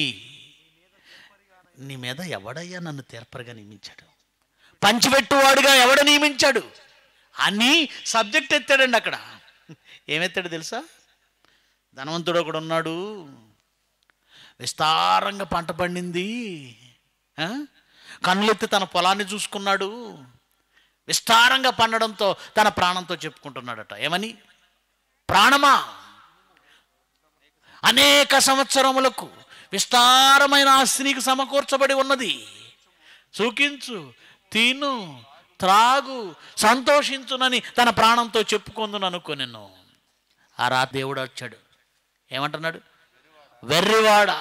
నీ మీద ఎవడయ్యా నన్ను తీర్పరిగా నియమించాడు పంచిపెట్టువాడుగా ఎవడ నియమించాడు అని సబ్జెక్ట్ ఎత్తాడండి అక్కడ ఏమెత్తాడు తెలుసా ధనవంతుడు ఒకడు ఉన్నాడు విస్తారంగా పంట పండింది ఆ? కన్నులెత్తి తన పొలాన్ని చూసుకున్నాడు విస్తారంగా పండడంతో తన ప్రాణంతో చెప్పుకుంటున్నాడట ఏమని ప్రాణమా అనేక సంవత్సరములకు విస్తారమైన ఆస్తి నీకు సమకూర్చబడి ఉన్నది సుఖించు తిను త్రాగు సంతోషించునని తన ప్రాణంతో చెప్పుకుందును అనుకో నిన్ను ఆ రా దేవుడు వచ్చాడు ఏమంటున్నాడు వెర్రివాడా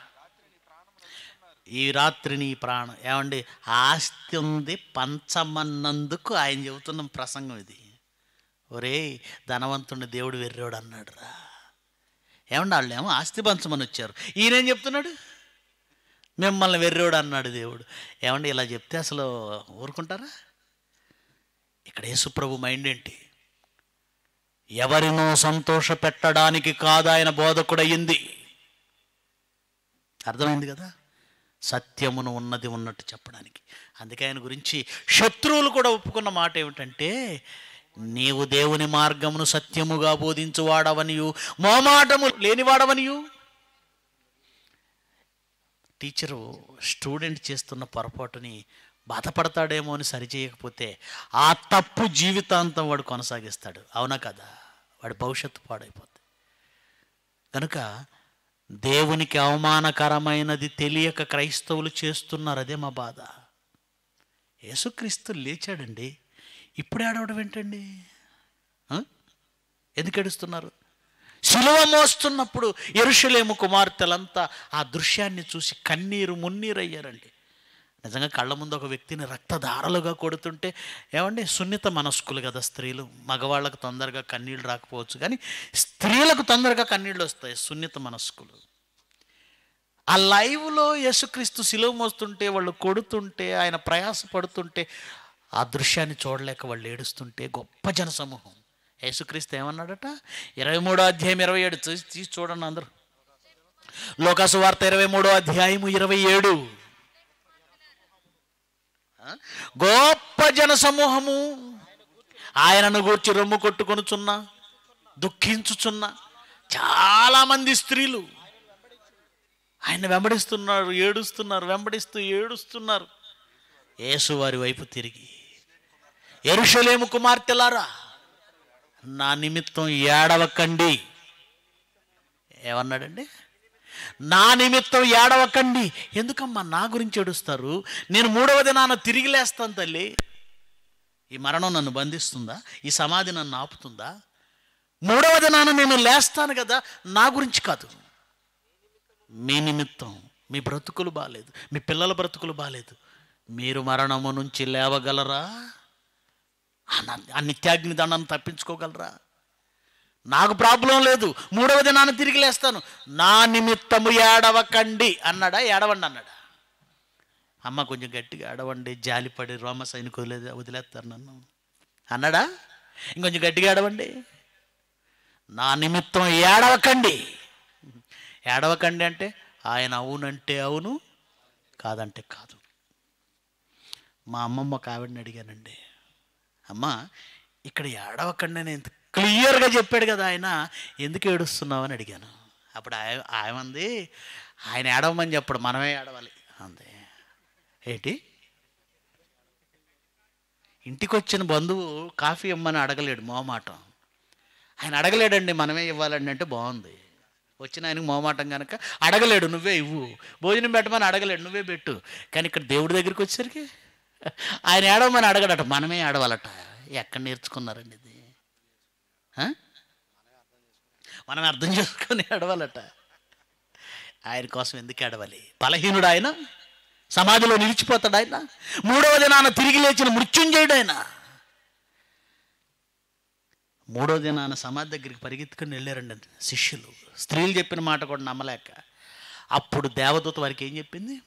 ఈ రాత్రి నీ ప్రాణం ఏమండి ఆస్తి ఉంది పంచమన్నందుకు ఆయన చెబుతున్న ప్రసంగం ఇది ఒరేయ్ ధనవంతుడిని దేవుడు వెర్రోడు అన్నాడు రా ఏమండి వాళ్ళు ఏమో ఆస్తి పంచమని వచ్చారు ఈయనేం చెప్తున్నాడు మిమ్మల్ని వెర్రోడు అన్నాడు దేవుడు ఏమండి ఇలా చెప్తే అసలు ఊరుకుంటారా ఇక్కడ యేసుప్రభు మైండ్ ఏంటి ఎవరినో సంతోష పెట్టడానికి కాదు ఆయన బోధకుడయ్యింది అర్థమైంది కదా సత్యమును ఉన్నది ఉన్నట్టు చెప్పడానికి అందుకే ఆయన గురించి శత్రువులు కూడా ఒప్పుకున్న మాట ఏమిటంటే నీవు దేవుని మార్గమును సత్యముగా బోధించువాడవనియు మోమాటము లేనివాడవనియు టీచరు స్టూడెంట్ చేస్తున్న పొరపాటుని బాధపడతాడేమో అని సరిచేయకపోతే ఆ తప్పు జీవితాంతం వాడు కొనసాగిస్తాడు అవునా కదా వాడి భవిష్యత్తు పాడైపోతుంది కనుక దేవునికి అవమానకరమైనది తెలియక క్రైస్తవులు చేస్తున్నారు అదే మా బాధ యేసుక్రీస్తు లేచాడండి ఇప్పుడు ఏడవడం ఏంటండి ఆ? ఎందుకు ఏడుస్తున్నారు శిలువ మోస్తున్నప్పుడు ఎరుషలేము కుమార్తెలంతా ఆ దృశ్యాన్ని చూసి కన్నీరు మున్నీరు అయ్యారండి నిజంగా కళ్ళ ముందు ఒక వ్యక్తిని రక్తధారలుగా కొడుతుంటే ఏమండి సున్నిత మనస్కులు కదా స్త్రీలు మగవాళ్ళకు తొందరగా కన్నీళ్ళు రాకపోవచ్చు కానీ స్త్రీలకు తొందరగా కన్నీళ్ళు వస్తాయి సున్నిత మనస్కులు ఆ లైవ్లో యేసుక్రీస్తు సిలువ మోస్తుంటే వాళ్ళు కొడుతుంటే ఆయన ప్రయాసపడుతుంటే ఆ దృశ్యాన్ని చూడలేక వాళ్ళు ఏడుస్తుంటే గొప్ప జనసమూహం యేసుక్రీస్తు ఏమన్నాడట ఇరవై మూడో అధ్యాయం ఇరవై ఏడు చూసి తీసి చూడండి అందరూ లోకాసు వార్త ఇరవై మూడో అధ్యాయము ఇరవై ఏడు ఆ? గొప్ప జనసమూహము ఆయనను గూర్చి రొమ్ము కొట్టుకొనుచున్న దుఃఖించుచున్న చాలామంది స్త్రీలు ఆయన వెంబడిస్తున్నారు ఏడుస్తున్నారు వెంబడిస్తూ ఏడుస్తున్నారు యేసు వారి వైపు తిరిగి ఎరుషలేము కుమార్తెలారా నా నిమిత్తం ఏడవకండి ఏమన్నాడండి నా నిమిత్తం ఏడవకండి ఎందుకమ్మా నా గురించి ఏడుస్తారు నేను మూడవ దినాన తిరిగి లేస్తాను తల్లి ఈ మరణం నన్ను బంధిస్తుందా ఈ సమాధి నన్ను ఆపుతుందా మూడవ దినాన నేను లేస్తాను కదా నా గురించి కాదు మీ నిమిత్తం మీ బ్రతుకులు బాగాలేదు మీ పిల్లల బ్రతుకులు బాగాలేదు మీరు మరణము నుంచి లేవగలరా ఆ న- ఆ నిత్యాగ్ని దండాన్ని తప్పించుకోగలరా నాకు ప్రాబ్లం లేదు మూడవ దినాన్ని తిరిగి లేస్తాను నా నిమిత్తము ఏడవకండి అన్నాడా ఏడవండి అన్నాడా అమ్మ కొంచెం గట్టిగా ఏడవండి జాలిపడి రోమ సైనికు వదిలే వదిలేస్తారు నన్ను అన్నాడా ఇంకొంచెం గట్టిగా ఏడవండి నా నిమిత్తం ఏడవకండి ఏడవకండి అంటే ఆయన అవునంటే అవును కాదంటే కాదు మా అమ్మమ్మ ఒక ఆవిడని అడిగానండి అమ్మ ఇక్కడ ఏడవకండి అని ఎంత క్లియర్గా చెప్పాడు కదా ఆయన ఎందుకు ఏడుస్తున్నావు అని అడిగాను అప్పుడు ఆయ ఆయమంది ఆయన ఏడవమని చెప్పడు మనమే ఏడవాలి అంది ఏంటి ఇంటికి వచ్చిన బంధువు కాఫీ ఇమ్మని అడగలేడు మోమాటం ఆయన అడగలేడండి మనమే ఇవ్వాలండి అంటే బాగుంది వచ్చిన ఆయనకు మోమాటం కనుక అడగలేడు నువ్వే ఇవ్వు భోజనం పెట్టమని అడగలేడు నువ్వే పెట్టు కానీ ఇక్కడ దేవుడి దగ్గరికి వచ్చేసరికి ఆయన ఏడవమని అడగడట మనమే ఏడవాలట ఎక్కడ నేర్చుకున్నారండి ఇది ఆ? మనం అర్థం చేసుకొని ఏడవాలట ఆయన కోసం ఎందుకు ఏడవాలి బలహీనుడు ఆయన సమాధిలో నిలిచిపోతాడు ఆయన మూడవ దినాన తిరిగి లేచిన మృత్యుంజయుడు ఆయన మూడో దినాన సమాధి దగ్గరికి పరిగెత్తుకుని వెళ్ళారండి శిష్యులు స్త్రీలు చెప్పిన మాట కూడా నమ్మలేక అప్పుడు దేవదూత వారికి ఏం చెప్పింది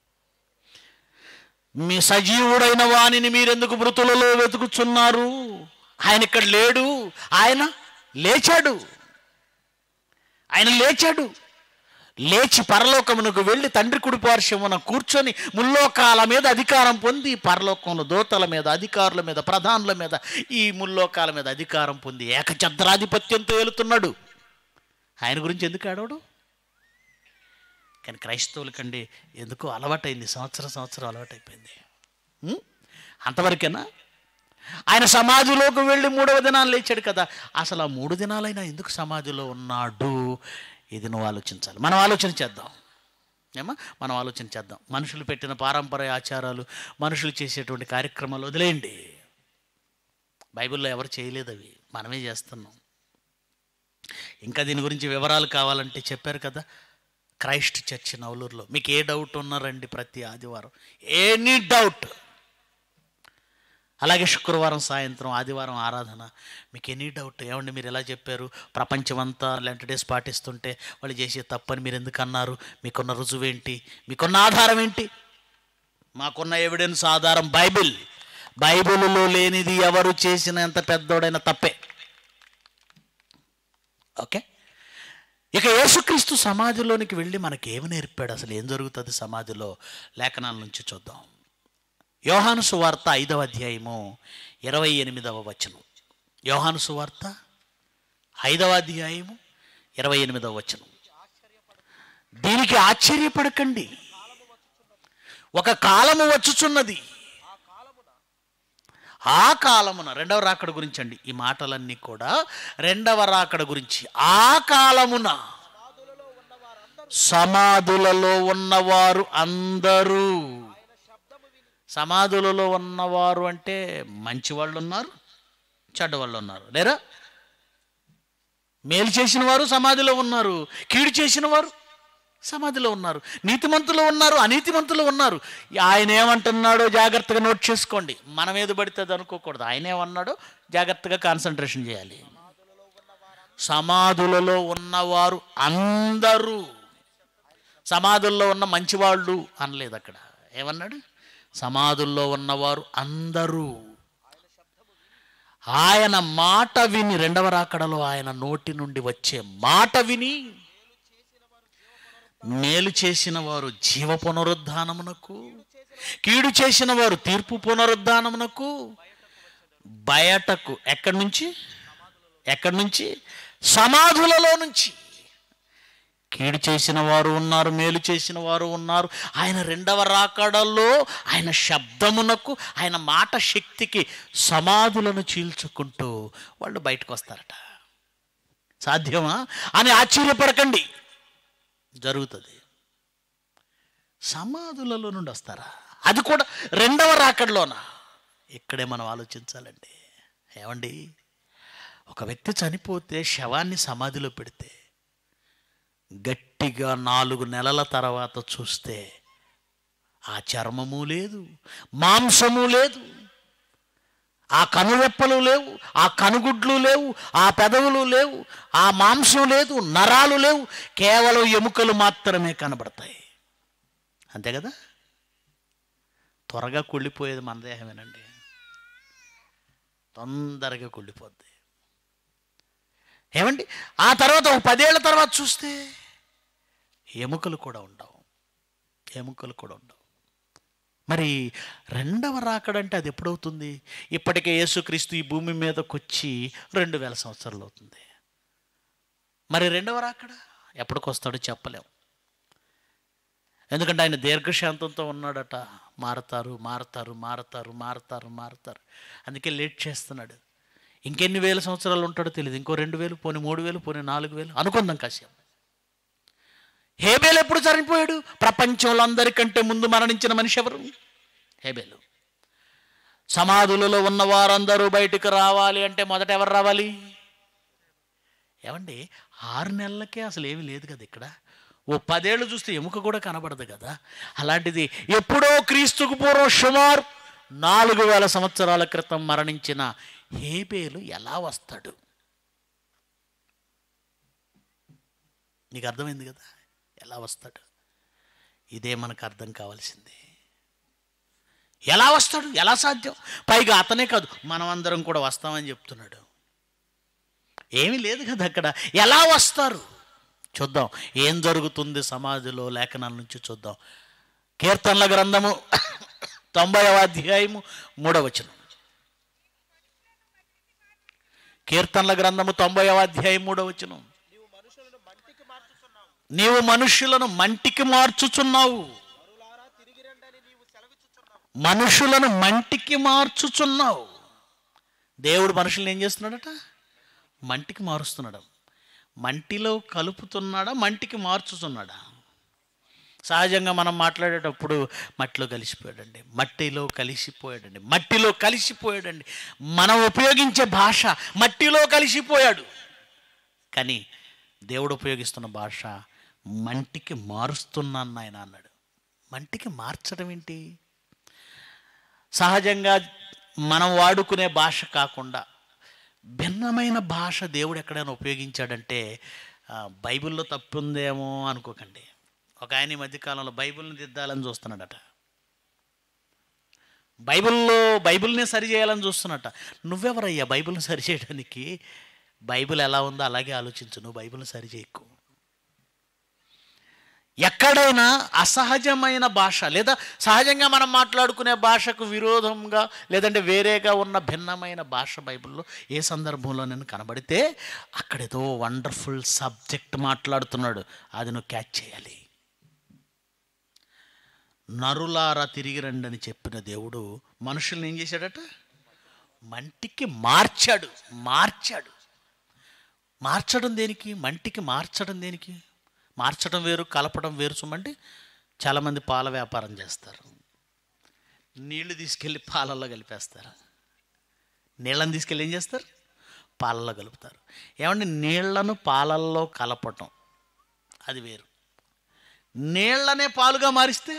మీ సజీవుడైన వాణిని మీరెందుకు మృతులలో వెతుకుచున్నారు ఆయన ఇక్కడ లేడు ఆయన లేచాడు ఆయన లేచాడు లేచి పరలోకమునకు వెళ్ళి తండ్రి కుడి పార్శ్వమున కూర్చొని ముల్లోకాల మీద అధికారం పొంది పరలోకంలో దోతల మీద అధికారుల మీద ప్రధానుల మీద ఈ ముల్లోకాల మీద అధికారం పొంది ఏకచంద్రాధిపత్యంతో వెళుతున్నాడు ఆయన గురించి ఎందుకు ఆడవడు కానీ క్రైస్తవులకండి ఎందుకో అలవాటైంది సంవత్సరం సంవత్సరం అలవాటైపోయింది ఉం? అంతవరకేనా ఆయన సమాధిలోకి వెళ్ళి మూడవ దినాలు లేచాడు కదా అసలు ఆ మూడు దినాలైనా ఎందుకు సమాధిలో ఉన్నాడు ఇది నువ్వు ఆలోచించాలి మనం ఆలోచన చేద్దాం ఏమా మనం ఆలోచన చేద్దాం మనుషులు పెట్టిన పారంపర్య ఆచారాలు మనుషులు చేసేటువంటి కార్యక్రమాలు వదిలేయండి బైబిల్లో ఎవరు చేయలేదు అవి మనమే చేస్తున్నాం ఇంకా దీని గురించి వివరాలు కావాలంటే చెప్పారు కదా క్రైస్ట్ చర్చ్ నవలూరులో మీకు ఏ డౌట్ ఉన్నారండి ప్రతి ఆదివారం ఎనీ డౌట్ అలాగే శుక్రవారం సాయంత్రం ఆదివారం ఆరాధన మీకు ఎనీ డౌట్ ఏమండి మీరు ఎలా చెప్పారు ప్రపంచమంతా లెంట్ డేస్ పాటిస్తుంటే వాళ్ళు చేసే తప్పని మీరు ఎందుకు అన్నారు మీకున్న రుజువు ఏంటి మీకున్న ఆధారం ఏంటి మాకున్న ఎవిడెన్స్ ఆధారం బైబిల్ బైబిల్లో లేనిది ఎవరు చేసిన ఎంత పెద్దోడైనా తప్పే ఓకే ఇక యేసుక్రీస్తు సమాధిలోనికి వెళ్ళి మనకేమి నేర్పాడు అసలు ఏం జరుగుతుంది సమాధిలో లేఖనాల నుంచి చూద్దాం యోహాను సువార్త ఐదవ అధ్యాయము ఇరవై ఎనిమిదవ వచనం యోహాను సువార్త ఐదవ అధ్యాయము ఇరవై ఎనిమిదవ వచనం దీనికి ఆశ్చర్యపడకండి ఒక కాలము వచ్చుచున్నది ఆ కాలమున రెండవ రాకడ గురించి అండి ఈ మాటలన్నీ కూడా రెండవ రాకడ గురించి ఆ కాలమున సమాధులలో ఉన్నవారు అందరూ సమాధులలో ఉన్నవారు అంటే మంచి వాళ్ళు ఉన్నారు చెడ్డ వాళ్ళు ఉన్నారు లేరా మేలు చేసిన వారు సమాధిలో ఉన్నారు కీడు చేసిన వారు సమాధిలో ఉన్నారు నీతిమంతులు ఉన్నారు అనీతిమంతులు ఉన్నారు ఆయన ఏమంటున్నాడో జాగ్రత్తగా నోట్ చేసుకోండి మనం ఏది పడితే అది అనుకోకూడదు ఆయన ఏమన్నాడో జాగ్రత్తగా కాన్సన్ట్రేషన్ చేయాలి సమాధులలో ఉన్నవారు అందరూ సమాధుల్లో ఉన్న మంచివాళ్ళు అనలేదు అక్కడ ఏమన్నాడు సమాధుల్లో ఉన్నవారు అందరూ ఆయన మాట విని రెండవ రాకడలో ఆయన నోటి నుండి వచ్చే మాట విని మేలు చేసిన వారు జీవ పునరుద్ధానమునకు కీడు చేసిన వారు తీర్పు పునరుద్ధానమునకు బయటకు ఎక్కడి నుంచి ఎక్కడి నుంచి సమాధులలో నుంచి కీడు చేసిన వారు ఉన్నారు మేలు చేసిన వారు ఉన్నారు ఆయన రెండవ రాకడలో ఆయన శబ్దమునకు ఆయన మాట శక్తికి సమాధులను చీల్చుకుంటూ వాళ్ళు బయటకు వస్తారట సాధ్యమా అని ఆశ్చర్యపడకండి జరుగుతుంది సమాధులలో నుండి వస్తారా అది కూడా రెండవ రాకడలోనా ఇక్కడే మనం ఆలోచించాలండి ఏమండి ఒక వ్యక్తి చనిపోతే శవాన్ని సమాధిలో పెడితే గట్టిగా నాలుగు నెలల తర్వాత చూస్తే ఆ చర్మము లేదు మాంసము లేదు ఆ కనురెప్పలు లేవు ఆ కనుగుడ్లు లేవు ఆ పెదవులు లేవు ఆ మాంసం లేదు నరాలు లేవు కేవలం ఎముకలు మాత్రమే కనబడతాయి అంతే కదా త్వరగా కుళ్ళిపోయేది మన దేహమేనండి తొందరగా కుళ్ళిపోద్ది ఏమండి ఆ తర్వాత ఒక పదేళ్ల తర్వాత చూస్తే ఎముకలు కూడా ఉండవు ఎముకలు కూడా ఉండవు మరి రెండవ రాకడంటే అది ఎప్పుడవుతుంది ఇప్పటికే యేసుక్రీస్తు ఈ భూమి మీదకి వచ్చి రెండు వేల సంవత్సరాలు అవుతుంది మరి రెండవ రాకడ ఎప్పటికి వస్తాడో చెప్పలేం ఎందుకంటే ఆయన దీర్ఘశాంతంతో ఉన్నాడట మారతారు మారతారు మారతారు మారతారు మారతారు అందుకే లేట్ చేస్తున్నాడు ఇంకెన్ని వేల సంవత్సరాలు ఉంటాడో తెలియదు ఇంకో రెండు వేలు పోనీ మూడు వేలు పోనీ నాలుగు వేలు అనుకుందాం కాసేపు హేబేలు ఎప్పుడు చనిపోయాడు ప్రపంచంలో అందరికంటే ముందు మరణించిన మనిషి ఎవరు హేబేలు సమాధులలో ఉన్న వారందరూ బయటకు రావాలి అంటే మొదట ఎవరు రావాలి ఏమండి ఆరు నెలలకే అసలు ఏమీ లేదు కదా ఇక్కడ ఓ పదేళ్ళు చూస్తే ఎముక కూడా కనబడదు కదా అలాంటిది ఎప్పుడో క్రీస్తుకు పూర్వం సుమారు నాలుగు వేల సంవత్సరాల క్రితం మరణించిన హేబేలు ఎలా వస్తాడు నీకు అర్థమైంది కదా ఎలా వస్తాడు ఇదే మనకు అర్థం కావాల్సింది ఎలా వస్తాడు ఎలా సాధ్యం పైగా అతనే కాదు మనం అందరం కూడా వస్తామని చెప్తున్నాడు ఏమీ లేదు కదా అక్కడ ఎలా వస్తారు చూద్దాం ఏం జరుగుతుంది సమాధిలో లేఖనాల నుంచి చూద్దాం కీర్తనల గ్రంథము తొంభైవ అధ్యాయము మూడవ వచనం కీర్తనల గ్రంథము తొంభైవ అధ్యాయం మూడవ వచనం నీవు మనుషులను మంటికి మార్చుతున్నావు నీవు మనుషులను మంటికి మార్చుచున్నావు మరులారా తిరిగి రండని నీవు సెలవిచ్చుచున్నావు మనుషులను మంటికి మార్చుచున్నావు దేవుడు మనుషులను ఏం చేస్తున్నాడట మంటికి మారుస్తున్నాడు మంటిలో కలుపుతున్నాడా మంటికి మార్చుతున్నాడా సహజంగా మనం మాట్లాడేటప్పుడు మట్టిలో కలిసిపోయాడండి మట్టిలో కలిసిపోయాడండి మట్టిలో కలిసిపోయాడండి మనం ఉపయోగించే భాష మట్టిలో కలిసిపోయాడు కానీ దేవుడు ఉపయోగిస్తున్న భాష మంటికి మారుస్తున్నాను ఆయన అన్నాడు మంటికి మార్చడం ఏంటి సహజంగా మనం వాడుకునే భాష కాకుండా భిన్నమైన భాష దేవుడు ఎక్కడైనా ఉపయోగించాడంటే ఆ, బైబిల్లో తప్పుందేమో అనుకోకండి ఒక ఆయన ఈ మధ్యకాలంలో బైబిల్ని దిద్దాలని చూస్తున్నాడట బైబిల్లో బైబిల్నే సరి చేయాలని చూస్తున్నట్ట నువ్వెవరయ్యా బైబిల్ని సరి చేయడానికి బైబిల్ ఎలా ఉందో అలాగే ఆలోచించు నువ్వు బైబిల్ని సరి చేయకు ఎక్కడైనా అసహజమైన భాష లేదా సహజంగా మనం మాట్లాడుకునే భాషకు విరోధంగా లేదంటే వేరేగా ఉన్న భిన్నమైన భాష బైబిల్లో ఏ సందర్భంలో నేను కనబడితే అక్కడేదో వండర్ఫుల్ సబ్జెక్ట్ మాట్లాడుతున్నాడు అది నువ్వు క్యాచ్ చేయాలి నరులారా తిరిగి రండి అని చెప్పిన దేవుడు మనుషుల్ని ఏం చేశాడట మంటికి మార్చాడు మార్చాడు మార్చడం దేనికి మంటికి మార్చడం దేనికి మార్చడం వేరు కలపడం వేరు సుమంటే చాలామంది పాల వ్యాపారం చేస్తారు నీళ్లు తీసుకెళ్ళి పాలల్లో కలిపేస్తారు నీళ్ళని తీసుకెళ్ళి ఏం చేస్తారు పాలల్లో కలుపుతారు ఏమంటే నీళ్లను పాలల్లో కలపటం అది వేరు నీళ్లనే పాలుగా మారిస్తే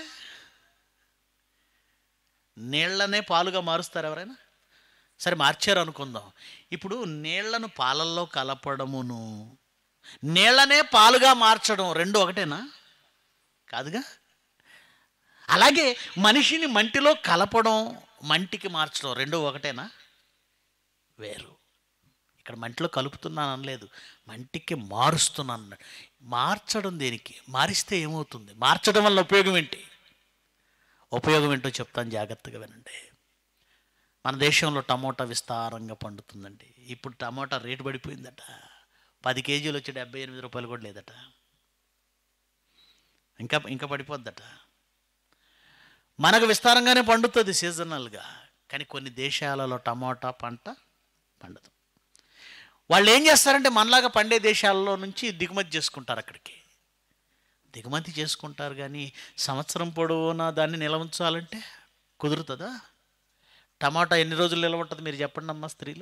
నీళ్లనే పాలుగా మారుస్తారు ఎవరైనా సరే మార్చారు అనుకుందాం ఇప్పుడు నీళ్లను పాలల్లో కలపడమును నీళ్లనే పాలుగా మార్చడం రెండు ఒకటేనా కాదుగా అలాగే మనిషిని మంటిలో కలపడం మంటికి మార్చడం రెండు ఒకటేనా వేరు ఇక్కడ మంటిలో కలుపుతున్నాను అనలేదు మంటికి మారుస్తున్నాను అన్నాడు మార్చడం దేనికి మారిస్తే ఏమవుతుంది మార్చడం వల్ల ఉపయోగం ఏంటి ఉపయోగం ఏంటో చెప్తాను జాగ్రత్తగా వినండి మన దేశంలో టమోటా విస్తారంగా పండుతుందండి ఇప్పుడు టమోటా రేటు పడిపోయిందట పది కేజీలు వచ్చి డెబ్బై ఎనిమిది రూపాయలు కూడా లేదట ఇంకా ఇంకా పడిపోద్దట మనకు విస్తారంగానే పండుతుంది సీజనల్గా కానీ కొన్ని దేశాలలో టమోటా పంట పండదు వాళ్ళు ఏం చేస్తారంటే మనలాగా పండే దేశాలలో నుంచి దిగుమతి చేసుకుంటారు అక్కడికి దిగుమతి చేసుకుంటారు కానీ సంవత్సరం పొడవునా దాన్ని నిల్వ ఉంచాలంటే కుదురుతుందా టమాటా ఎన్ని రోజులు నిల్వ ఉంటుంది మీరు చెప్పండి అమ్మా స్త్రీలు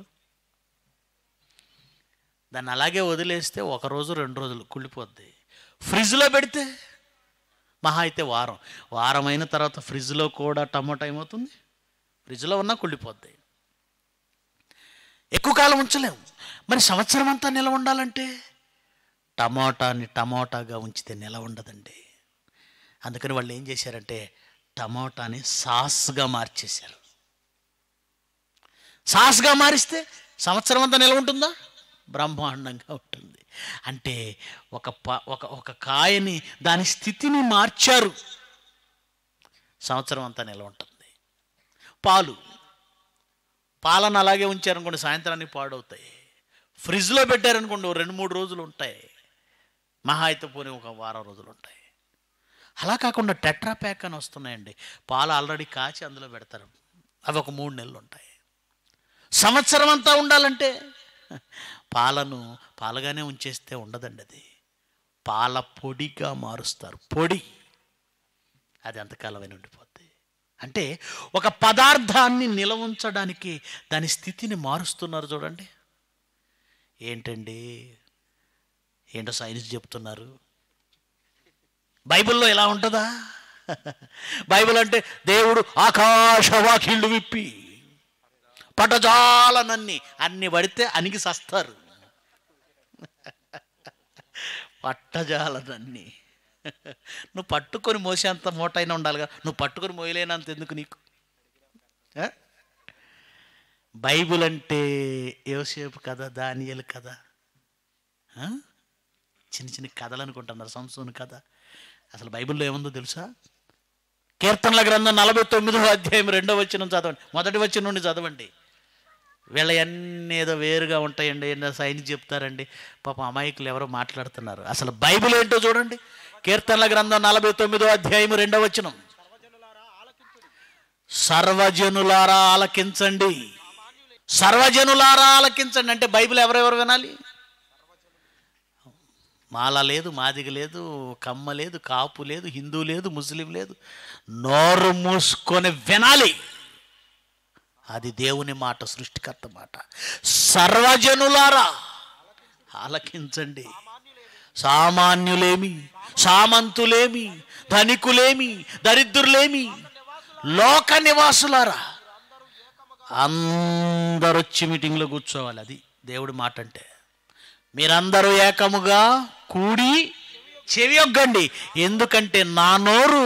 దాన్ని అలాగే వదిలేస్తే ఒక రోజు రెండు రోజులు కుళ్ళిపోద్ది ఫ్రిడ్జ్లో పెడితే మహా అయితే వారం వారం అయిన తర్వాత ఫ్రిడ్జ్లో కూడా టమాటా ఏమవుతుంది ఫ్రిడ్జ్లో ఉన్నా కుళ్ళిపోద్ది ఎక్కువ కాలం ఉంచలేము మరి సంవత్సరం అంతా నిల్వ ఉండాలంటే టమాటాని టమాటాగా ఉంచితే నిల ఉండదండి అందుకని వాళ్ళు ఏం చేశారంటే టమాటాని సాస్గా మార్చేశారు సాస్గా మారిస్తే సంవత్సరం అంతా నిల్వ ఉంటుందా బ్రహ్మాండంగా ఉంటుంది అంటే ఒక ప ఒక ఒక కాయని దాని స్థితిని మార్చారు సంవత్సరం అంతా నిల్వ ఉంటుంది పాలు పాలను అలాగే ఉంచారనుకోండి సాయంత్రానికి పాడవుతాయి ఫ్రిడ్జ్లో పెట్టారనుకోండి ఓ రెండు మూడు రోజులు ఉంటాయి మహా అయితే పోనీ ఒక వారం రోజులు ఉంటాయి అలా కాకుండా టెట్రా ప్యాక్ అని వస్తున్నాయండి పాలు ఆల్రెడీ కాచి అందులో పెడతారు అవి ఒక మూడు నెలలు ఉంటాయి సంవత్సరం అంతా ఉండాలంటే పాలను పాలుగానే ఉంచేస్తే ఉండదండి అది పాల పొడిగా మారుస్తారు పొడి అది ఎంతకాలమైన ఉండిపోద్ది అంటే ఒక పదార్థాన్ని నిలవ ఉంచడానికి దాని స్థితిని మారుస్తున్నారు చూడండి ఏంటండి ఏంటో సైన్స్ చెప్తున్నారు బైబిల్లో ఎలా ఉంటుందా బైబిల్ అంటే దేవుడు ఆకాశవాకిళ్ళు విప్పి పటజాలనన్ని అన్ని పడితే అనికి సస్తారు పట్టజాలనన్ని నువ్వు పట్టుకొని మోసేంత మూటైనా ఉండాలిగా నువ్వు పట్టుకొని మోయలేనంత ఎందుకు నీకు ఆ? బైబిల్ అంటే యోసేపు కథ దానియలు కథ ఆ? చిన్న చిన్న కథలు అనుకుంటున్నారు సంసోను కథ అసలు బైబిల్లో ఏముందో తెలుసా కీర్తనల గ్రంథం నలభై తొమ్మిదో అధ్యాయం రెండో వచ్చిన చదవండి మొదటి వచ్చిన నుండి చదవండి వీళ్ళ అన్నీ ఏదో వేరుగా ఉంటాయండి ఏదో సైన్స్ చెప్తారండి పాప అమాయకులు ఎవరో మాట్లాడుతున్నారు అసలు బైబిల్ ఏంటో చూడండి కీర్తనల గ్రంథం నలభై తొమ్మిదో అధ్యాయం రెండో వచనం సర్వజనులారా ఆలకించండి సర్వజనులారా ఆలకించండి అంటే బైబిల్ ఎవరెవరు వినాలి మాల లేదు మాదిగ లేదు కమ్మ లేదు కాపు లేదు హిందూ లేదు ముస్లిం లేదు నోరు మూసుకొని వినాలి అది దేవుని మాట సృష్టికర్త మాట సర్వజనులారా ఆలకించండి సామాన్యులేమి సామంతులేమి ధనికులేమి దరిద్రులేమి లోక నివాసులారా అందరూ వచ్చి మీటింగ్లో కూర్చోవాలి అది దేవుడి మాట అంటే మీరందరూ ఏకముగా కూడి చెవియొగ్గండి ఎందుకంటే నా నోరు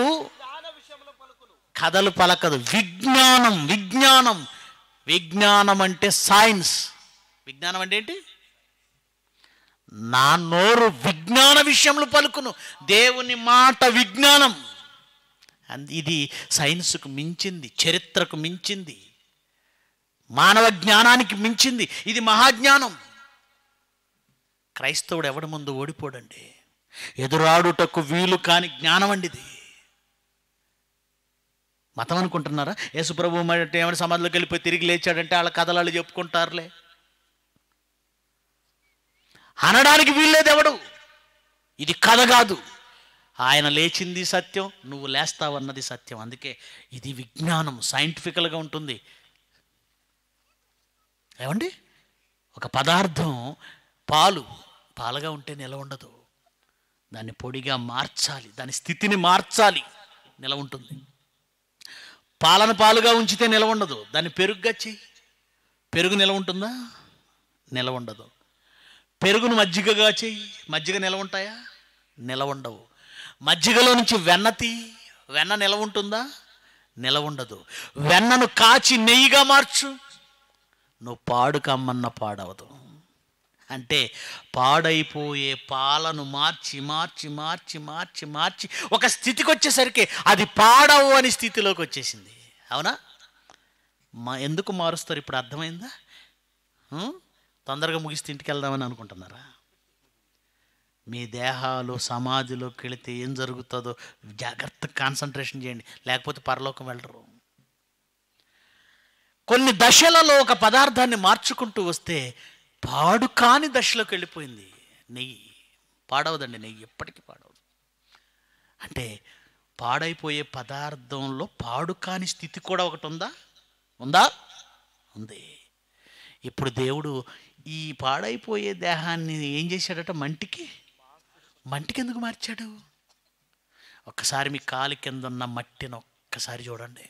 కథలు పలకదు విజ్ఞానం విజ్ఞానం విజ్ఞానం అంటే సైన్స్ విజ్ఞానం అంటే ఏంటి నా నోరు విజ్ఞాన విషయంలో పలుకును దేవుని మాట విజ్ఞానం అండ్ ఇది సైన్స్కు మించింది చరిత్రకు మించింది మానవ జ్ఞానానికి మించింది ఇది మహాజ్ఞానం క్రైస్తవుడు ఎవడి ముందు ఓడిపోడండి ఎదురాడుటకు వీలు కాని జ్ఞానం అండి ఇది మతం అనుకుంటున్నారా యేసుప్రభు మరి ఏమైనా సమాధిలోకి వెళ్ళిపోయి తిరిగి లేచాడంటే వాళ్ళ కథలాళ్ళు చెప్పుకుంటారులే అనడానికి వీల్లేదు ఎవడు ఇది కథ కాదు ఆయన లేచింది సత్యం నువ్వు లేస్తావన్నది సత్యం అందుకే ఇది విజ్ఞానం సైంటిఫికల్గా ఉంటుంది ఏమండి ఒక పదార్థం పాలు పాలుగా ఉంటే నిల ఉండదు దాన్ని పొడిగా మార్చాలి దాని స్థితిని మార్చాలి నిల ఉంటుంది పాలను పాలుగా ఉంచితే నిల ఉండదు దాన్ని పెరుగుగా చెయ్యి పెరుగు నిల ఉంటుందా నిల ఉండదు పెరుగును మజ్జిగగా చెయ్యి మజ్జిగ నిల ఉంటాయా నిల ఉండవు మజ్జిగలో నుంచి వెన్న తీ వెన్న నిల ఉంటుందా నిల ఉండదు వెన్నను కాచి నెయ్యిగా మార్చు నువ్వు పాడు కమ్మన్న పాడవదు అంటే పాడైపోయే పాలను మార్చి మార్చి మార్చి మార్చి మార్చి ఒక స్థితికి వచ్చేసరికి అది పాడవు అని స్థితిలోకి వచ్చేసింది అవునా మా ఎందుకు మారుస్తారు ఇప్పుడు అర్థమైందా ఉం? తొందరగా ముగిస్తే ఇంటికి వెళ్దామని అనుకుంటున్నారా మీ దేహాలు సమాధిలోకి వెళితే ఏం జరుగుతుందో జాగ్రత్తగా కాన్సన్ట్రేషన్ చేయండి లేకపోతే పరలోకం వెళ్ళరు కొన్ని దశలలో ఒక పదార్థాన్ని మార్చుకుంటూ వస్తే పాడు కాని దశలోకి వెళ్ళిపోయింది నెయ్యి పాడవదండి నెయ్యి ఎప్పటికీ పాడవదు అంటే పాడైపోయే పదార్థంలో పాడు కాని స్థితి కూడా ఒకటి ఉందా ఉందా ఉంది ఇప్పుడు దేవుడు ఈ పాడైపోయే దేహాన్ని ఏం చేశాడట మంటికి మంటికి ఎందుకు మార్చాడు ఒక్కసారి మీ కాలి కింద ఉన్న మట్టిని ఒక్కసారి చూడండి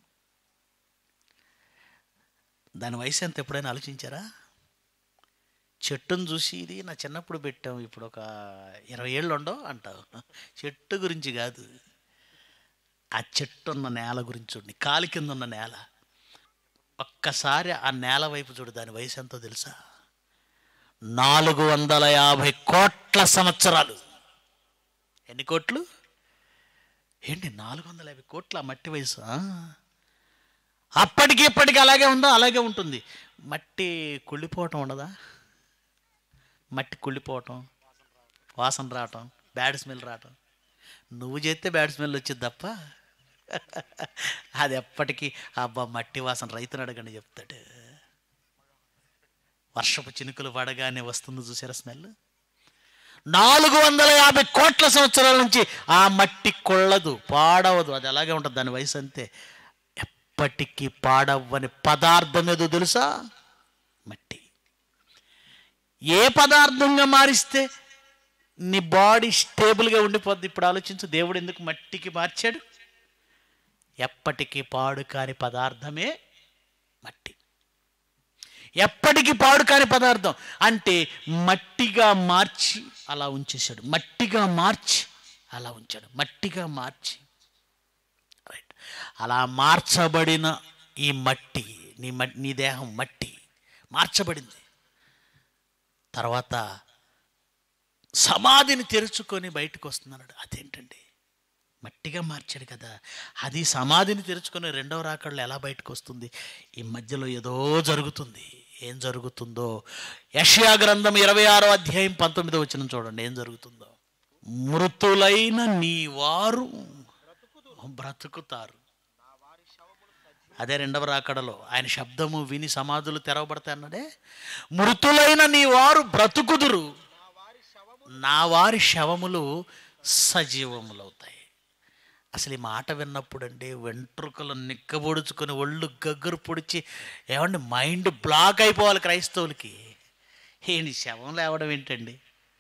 దాని వయసు ఎంత ఎప్పుడైనా ఆలోచించారా చెట్టును చూసి ఇది నా చిన్నప్పుడు పెట్టాం ఇప్పుడు ఒక ఇరవై ఏళ్ళు ఉండవు అంటావు చెట్టు గురించి కాదు ఆ చెట్టు ఉన్న నేల గురించి చూడండి కాలి కింద ఉన్న నేల ఒక్కసారి ఆ నేల వైపు చూడు దాని వయసు ఎంతో తెలుసా నాలుగు వందల యాభై కోట్ల సంవత్సరాలు ఎన్ని కోట్లు ఏంటి నాలుగు వందల యాభై కోట్ల మట్టి వయసు ఆ? అప్పటికి ఇప్పటికి అలాగే ఉందా అలాగే ఉంటుంది మట్టి కుళ్ళిపోవటం ఉండదా మట్టి కుళ్ళిపోవటం వాసన రావటం బ్యాడ్ స్మెల్ రావటం నువ్వు చేస్తే బ్యాడ్ స్మెల్ వచ్చింది తప్ప అది ఎప్పటికీ అబ్బా మట్టి వాసన రైతుని అడగండి చెప్తాడు వర్షపు చినుకులు పడగానే వస్తుంది చూసారా స్మెల్ నాలుగు వందల యాభై కోట్ల సంవత్సరాల నుంచి ఆ మట్టి కొళ్ళదు పాడవదు అది అలాగే ఉంటుంది దాని వయసు అంతే ఎప్పటికీ పాడవ్వని పదార్థం ఏదో తెలుసా మట్టి ఏ పదార్థంగా మారిస్తే నీ బాడీ స్టేబుల్గా ఉండిపోద్ది ఇప్పుడు ఆలోచించు దేవుడు ఎందుకు మట్టికి మార్చాడు ఎప్పటికీ పాడు కాని పదార్థమే మట్టి ఎప్పటికీ పాడు కాని పదార్థం అంటే మట్టిగా మార్చి అలా ఉంచేశాడు మట్టిగా మార్చి అలా ఉంచాడు మట్టిగా మార్చి రైట్ అలా మార్చబడిన ఈ మట్టి నీ మట్ నీ దేహం మట్టి మార్చబడింది తర్వాత సమాధిని తెరుచుకొని బయటకు వస్తున్నాడు అదేంటండి మట్టిగా మార్చాడు కదా అది సమాధిని తెరుచుకొని రెండవ రాకడలో ఎలా బయటకు వస్తుంది ఈ మధ్యలో ఏదో జరుగుతుంది ఏం జరుగుతుందో యషయా గ్రంథం ఇరవై ఆరో అధ్యాయం పంతొమ్మిదో వచ్చిన చూడండి ఏం జరుగుతుందో మృతులైన నీ వారు బ్రతుకుతారు అదే రెండవ రాకడలో ఆయన శబ్దము విని సమాధులు తెరవబడతాయి అన్నాడే మృతులైన నీ వారు బ్రతుకుదురు నా వారి శవములు సజీవములవుతాయి అసలు ఈ మాట విన్నప్పుడు అండి వెంట్రుకలు నిక్కబొడుచుకొని ఒళ్ళు గగ్గురు పొడిచి ఏమండి మైండ్ బ్లాక్ అయిపోవాలి క్రైస్తవులకి ఏంటి శవం లేవడం ఏంటండి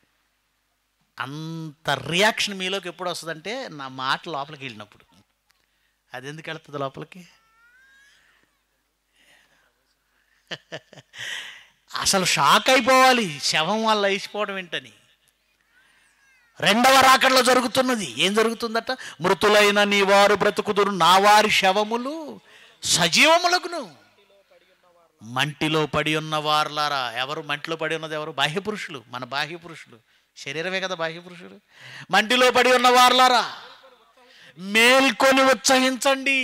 అంత రియాక్షన్ మీలోకి ఎప్పుడు వస్తుందంటే నా మాట లోపలికి వెళ్ళినప్పుడు అది ఎందుకు వెళ్తుంది లోపలికి అసలు షాక్ అయిపోవాలి శవం వల్ల లేచిపోవడం ఏంటని రెండవ రాకడలో జరుగుతున్నది ఏం జరుగుతుందట మృతులైన నీ వారు బ్రతుకుదురు నా వారి శవములు సజీవములకును మంటిలో పడి ఉన్న వారులారా ఎవరు మంటిలో పడి ఉన్నది ఎవరు బాహ్య పురుషులు మన బాహ్య పురుషులు శరీరమే కదా బాహ్య పురుషులు మంటిలో పడి ఉన్న వారులారా మేల్కొని ఉత్సహించండి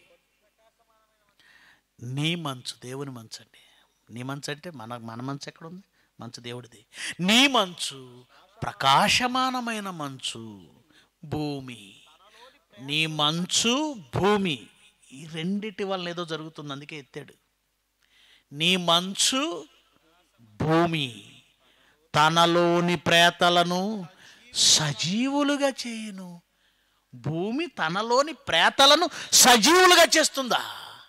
నీ మంచు దేవుని మంచు అండి నీ మంచు అంటే మన మన మంచు ఎక్కడ ఉంది మంచు దేవుడిది నీ మంచు ప్రకాశమానమైన మంచు భూమి నీ మంచు భూమి ఈ రెండిటి వల్ల ఏదో జరుగుతుంది అందుకే ఎత్తాడు నీ మంచు భూమి తనలోని ప్రేతలను సజీవులుగా చేయును భూమి తనలోని ప్రేతలను సజీవులుగా చేస్తుందా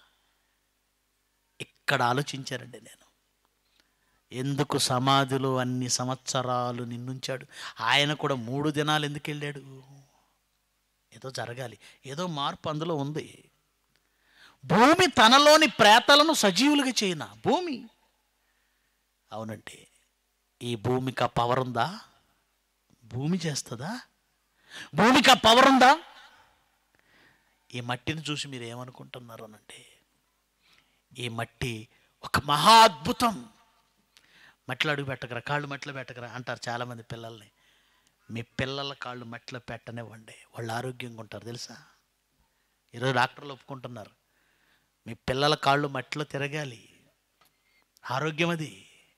ఇక్కడ ఆలోచించారండి నేను ఎందుకు సమాధిలో అన్ని సంవత్సరాలు నిన్నుంచాడు ఆయన కూడా మూడు దినాలు ఎందుకు వెళ్ళాడు ఏదో జరగాలి ఏదో మార్పు అందులో ఉంది భూమి తనలోని ప్రేతలను సజీవులుగా చేయన భూమి అవునండి ఈ భూమికి ఆ పవర్ ఉందా భూమి చేస్తుందా భూమికి ఆ పవర్ ఉందా ఈ మట్టిని చూసి మీరు ఏమనుకుంటున్నారు అనంటే ఈ మట్టి ఒక మహా అద్భుతం మట్టిలో అడుగు పెట్టకరా కాళ్ళు మట్టిలో పెట్టకరా అంటారు చాలామంది పిల్లల్ని మీ పిల్లల కాళ్ళు మట్టిలో పెట్టనివ్వండి వాళ్ళు ఆరోగ్యంగా ఉంటారు తెలుసా ఈరోజు డాక్టర్లు ఒప్పుకుంటున్నారు మీ పిల్లల కాళ్ళు మట్టిలో తిరగాలి ఆరోగ్యం అది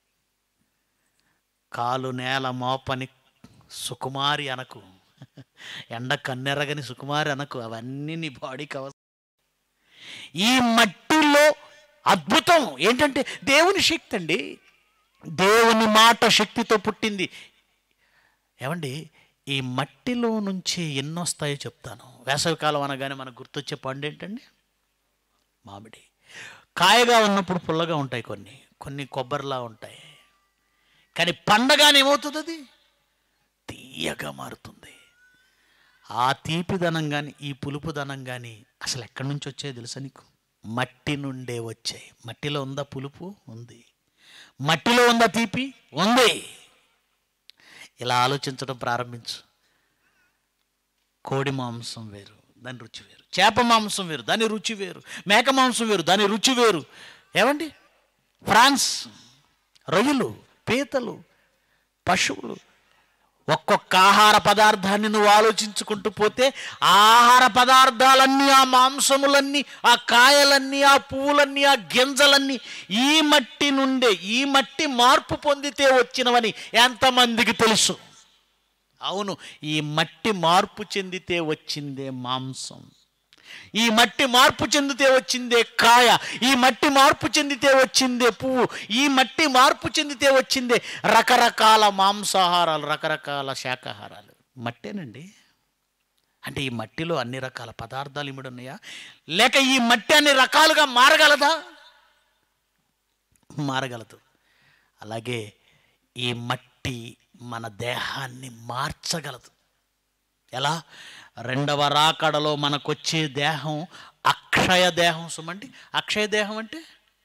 కాలు నేల మోపని సుకుమారి అనకు ఎండ కన్నెరగని సుకుమారి అనకు అవన్నీ నీ బాడీకి అవసరం ఈ మట్టిలో అద్భుతం ఏంటంటే దేవుని శక్తి అండి దేవుని మాట శక్తితో పుట్టింది ఏమండి ఈ మట్టిలో నుంచి ఎన్ని వస్తాయో చెప్తాను వేసవికాలం అనగానే మనకు గుర్తొచ్చే పండు ఏంటండి మామిడి కాయగా ఉన్నప్పుడు పుల్లగా ఉంటాయి కొన్ని కొన్ని కొబ్బరిలా ఉంటాయి కానీ పండగానే ఏమవుతుంది అది తీయగా మారుతుంది ఆ తీపిదనం కానీ ఈ పులుపుదనం కానీ అసలు ఎక్కడి నుంచి వచ్చాయో తెలుసా నీకు మట్టి నుండే వచ్చాయి మట్టిలో ఉందా పులుపు ఉంది మట్టిలో ఉందా తీపి ఉంది ఇలా ఆలోచించడం ప్రారంభించు కోడి మాంసం వేరు దాని రుచి వేరు చేప మాంసం వేరు దాని రుచి వేరు మేక మాంసం వేరు దాని రుచి వేరు ఏమండి ఫ్రాన్స్ రొయ్యలు పీతలు పశువులు ఒక్కొక్క ఆహార పదార్థాన్ని నువ్వు ఆలోచించుకుంటూ పోతే ఆ ఆహార పదార్థాలన్నీ ఆ మాంసములన్నీ ఆ కాయలన్నీ ఆ పువ్వులన్నీ ఆ గింజలన్నీ ఈ మట్టి నుండే ఈ మట్టి మార్పు పొందితే వచ్చినవని ఎంతమందికి తెలుసు అవును ఈ మట్టి మార్పు చెందితే వచ్చిందే మాంసం ఈ మట్టి మార్పు చెందితే వచ్చిందే కాయ ఈ మట్టి మార్పు చెందితే వచ్చిందే పువ్వు ఈ మట్టి మార్పు చెందితే వచ్చిందే రకరకాల మాంసాహారాలు రకరకాల శాకాహారాలు మట్టేనండి అంటే ఈ మట్టిలో అన్ని రకాల పదార్థాలు ఇమిడి ఉన్నాయా లేక ఈ మట్టి అన్ని రకాలుగా మారగలదా మారగలదు అలాగే ఈ మట్టి మన దేహాన్ని మార్చగలదు ఎలా రెండవ రాకడలో మనకొచ్చే దేహం అక్షయ దేహం సుమండి అక్షయ దేహం అంటే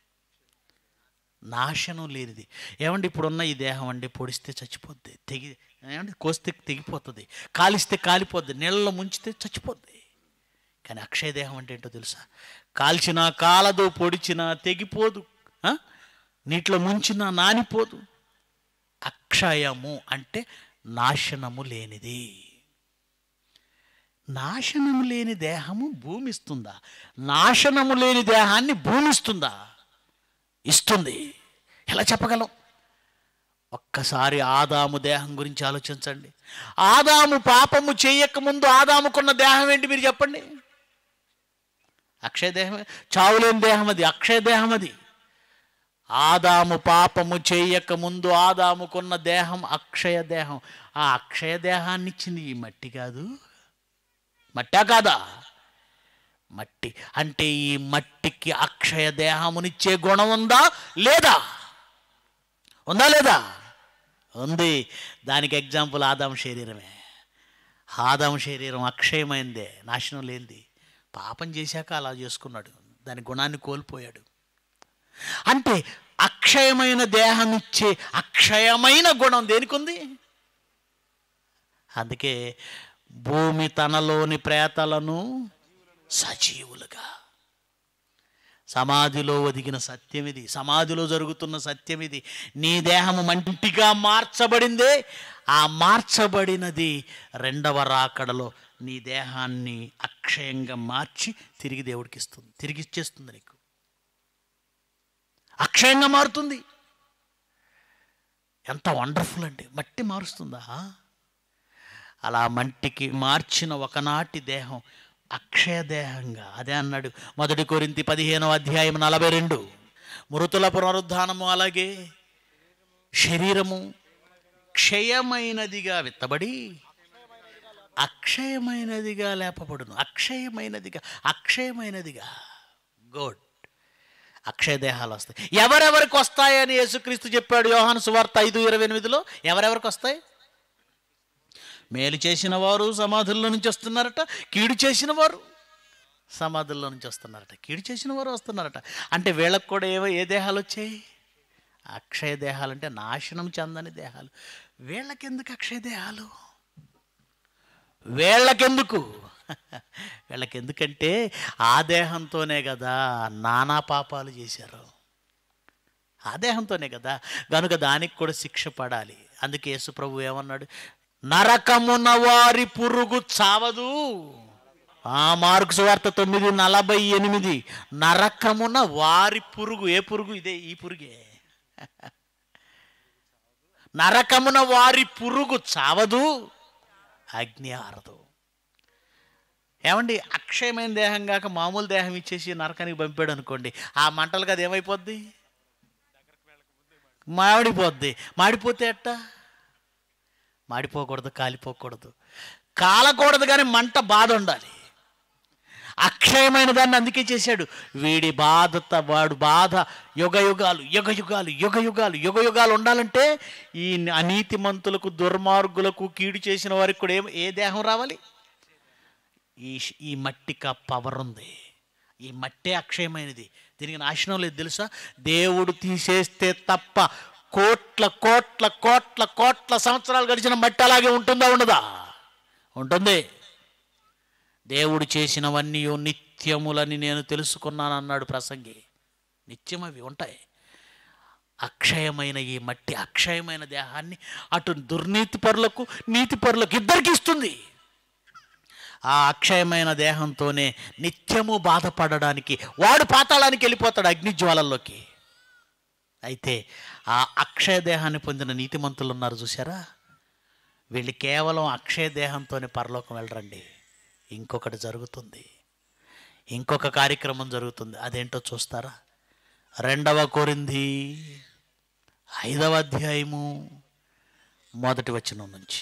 నాశనం లేనిది ఏమండి ఇప్పుడున్న ఈ దేహం అండి పొడిస్తే చచ్చిపోద్ది తెగి ఏమండి కోస్తే తెగిపోతుంది కాలిస్తే కాలిపోద్ది నీళ్ళలో ముంచితే చచ్చిపోద్ది కానీ అక్షయ దేహం అంటే ఏంటో తెలుసా కాల్చినా కాలదు పొడిచినా తెగిపోదు ఆ? నీటిలో ముంచినా నానిపోదు అక్షయము అంటే నాశనము లేనిది నాశనము లేని దేహము భూమిస్తుందా నాశనము లేని దేహాన్ని భూమిస్తుందా ఇస్తుంది ఎలా చెప్పగలం ఒక్కసారి ఆదాము దేహం గురించి ఆలోచించండి ఆదాము పాపము చేయకముందు ఆదాముకున్న దేహం ఏంటి మీరు చెప్పండి అక్షయ దేహమే చావులేని దేహం అది అక్షయ దేహం అది ఆదాము పాపము చేయకముందు ఆదాముకున్న దేహం అక్షయ దేహం ఆ అక్షయ దేహాన్ని ఇచ్చింది ఈ మట్టి కాదు మట్టా కాదా మట్టి అంటే ఈ మట్టికి అక్షయ దేహమునిచ్చే గుణం ఉందా లేదా ఉందా లేదా ఉంది దానికి ఎగ్జాంపుల్ ఆదాం శరీరమే ఆదాం శరీరం అక్షయమైందే నాశనం లేనిది పాపం చేశాక అలా చేసుకున్నాడు దాని గుణాన్ని కోల్పోయాడు అంటే అక్షయమైన దేహం ఇచ్చే అక్షయమైన గుణం దేనికి ఉంది అందుకే భూమి తనలోని ప్రేతలను సజీవులుగా సమాధిలో ఒదిగిన సత్యం ఇది సమాధిలో జరుగుతున్న సత్యం ఇది నీ దేహము మంటిగా మార్చబడిందే ఆ మార్చబడినది రెండవ రాకడలో నీ దేహాన్ని అక్షయంగా మార్చి తిరిగి దేవుడికి ఇస్తుంది తిరిగి ఇచ్చేస్తుంది నీకు అక్షయంగా మారుతుంది ఎంత వండర్ఫుల్ అండి మట్టి మారుస్తుందా అలా మంటికి మార్చిన ఒకనాటి దేహం అక్షయ దేహంగా అదే అన్నాడు మొదటి కొరింతి పదిహేనవ అధ్యాయం నలభై రెండు మృతుల పునరుద్ధానము అలాగే శరీరము క్షయమైనదిగా విత్తబడి అక్షయమైనదిగా లేపబడును అక్షయమైనదిగా అక్షయమైనదిగా గుడ్ అక్షయ దేహాలు వస్తాయి ఎవరెవరికి వస్తాయని యేసుక్రీస్తు చెప్పాడు యోహాను సువార్త ఐదు ఇరవై ఎనిమిదిలో ఎవరెవరికి వస్తాయి మేలు చేసిన వారు సమాధుల్లో నుంచి వస్తున్నారట కీడు చేసిన వారు సమాధుల్లో నుంచి వస్తున్నారట కీడు చేసిన వారు వస్తున్నారట అంటే వీళ్ళకి కూడా ఏవో ఏ దేహాలు వచ్చాయి అక్షయ దేహాలు అంటే నాశనం చెందని దేహాలు వీళ్ళకెందుకు అక్షయ దేహాలు వీళ్ళకెందుకు వీళ్ళకెందుకంటే ఆ దేహంతోనే కదా నానా పాపాలు చేశారు ఆ దేహంతోనే కదా కనుక దానికి కూడా శిక్ష పడాలి అందుకే యేసు ప్రభు ఏమన్నాడు నరకమున వారి పురుగు చావదు ఆ మార్కు సువార్త తొమ్మిది నలభై ఎనిమిది నరకమున వారి పురుగు ఏ పురుగు ఇదే ఈ పురుగే నరకమున వారి పురుగు చావదు అగ్ని ఆరదు ఏమండి అక్షయమైన దేహం కాక మామూలు దేహం ఇచ్చేసి నరకానికి పంపాడు అనుకోండి ఆ మంటలకు అది ఏమైపోద్ది మాడిపోద్ది మాడిపోతే ఎట్టా మాడిపోకూడదు కాలిపోకూడదు కాలకూడదు కానీ మంట బాధ ఉండాలి అక్షయమైన దాన్ని అందుకే చేశాడు వీడి బాధత వాడు బాధ యుగ యుగాలు యుగ యుగాలు యుగ యుగాలు యుగ యుగాలు ఉండాలంటే ఈ అనీతిమంతులకు దుర్మార్గులకు కీడు చేసిన వారికి కూడా ఏం ఏ దేహం రావాలి ఈ ఈ మట్టికి పవర్ ఉంది ఈ మట్టే అక్షయమైనది దీనికి నాశనం లేదు తెలుసా దేవుడు తీసేస్తే తప్ప కోట్ల కోట్ల కోట్ల కోట్ల సంవత్సరాలు గడిచిన మట్టి అలాగే ఉంటుందా ఉండదా ఉంటుంది దేవుడు చేసినవన్నీ నిత్యములని నేను తెలుసుకున్నాను అన్నాడు ప్రసంగి నిత్యం అవి ఉంటాయి అక్షయమైన ఈ మట్టి అక్షయమైన దేహాన్ని అటు దుర్నీతి పరులకు నీతి పరులకు ఇద్దరికి ఇస్తుంది ఆ అక్షయమైన దేహంతోనే నిత్యము బాధపడడానికి వాడు పాతాళానికి వెళ్ళిపోతాడు అగ్నిజ్వాలల్లోకి అయితే ఆ అక్షయ దేహాన్ని పొందిన నీతిమంతులు ఉన్నారు చూసారా వీళ్ళు కేవలం అక్షయ దేహంతోనే పరలోకం వెళ్ళరండి ఇంకొకటి జరుగుతుంది ఇంకొక కార్యక్రమం జరుగుతుంది అదేంటో చూస్తారా రెండవ కొరింది ఐదవ అధ్యాయము మొదటి వచనం నుంచి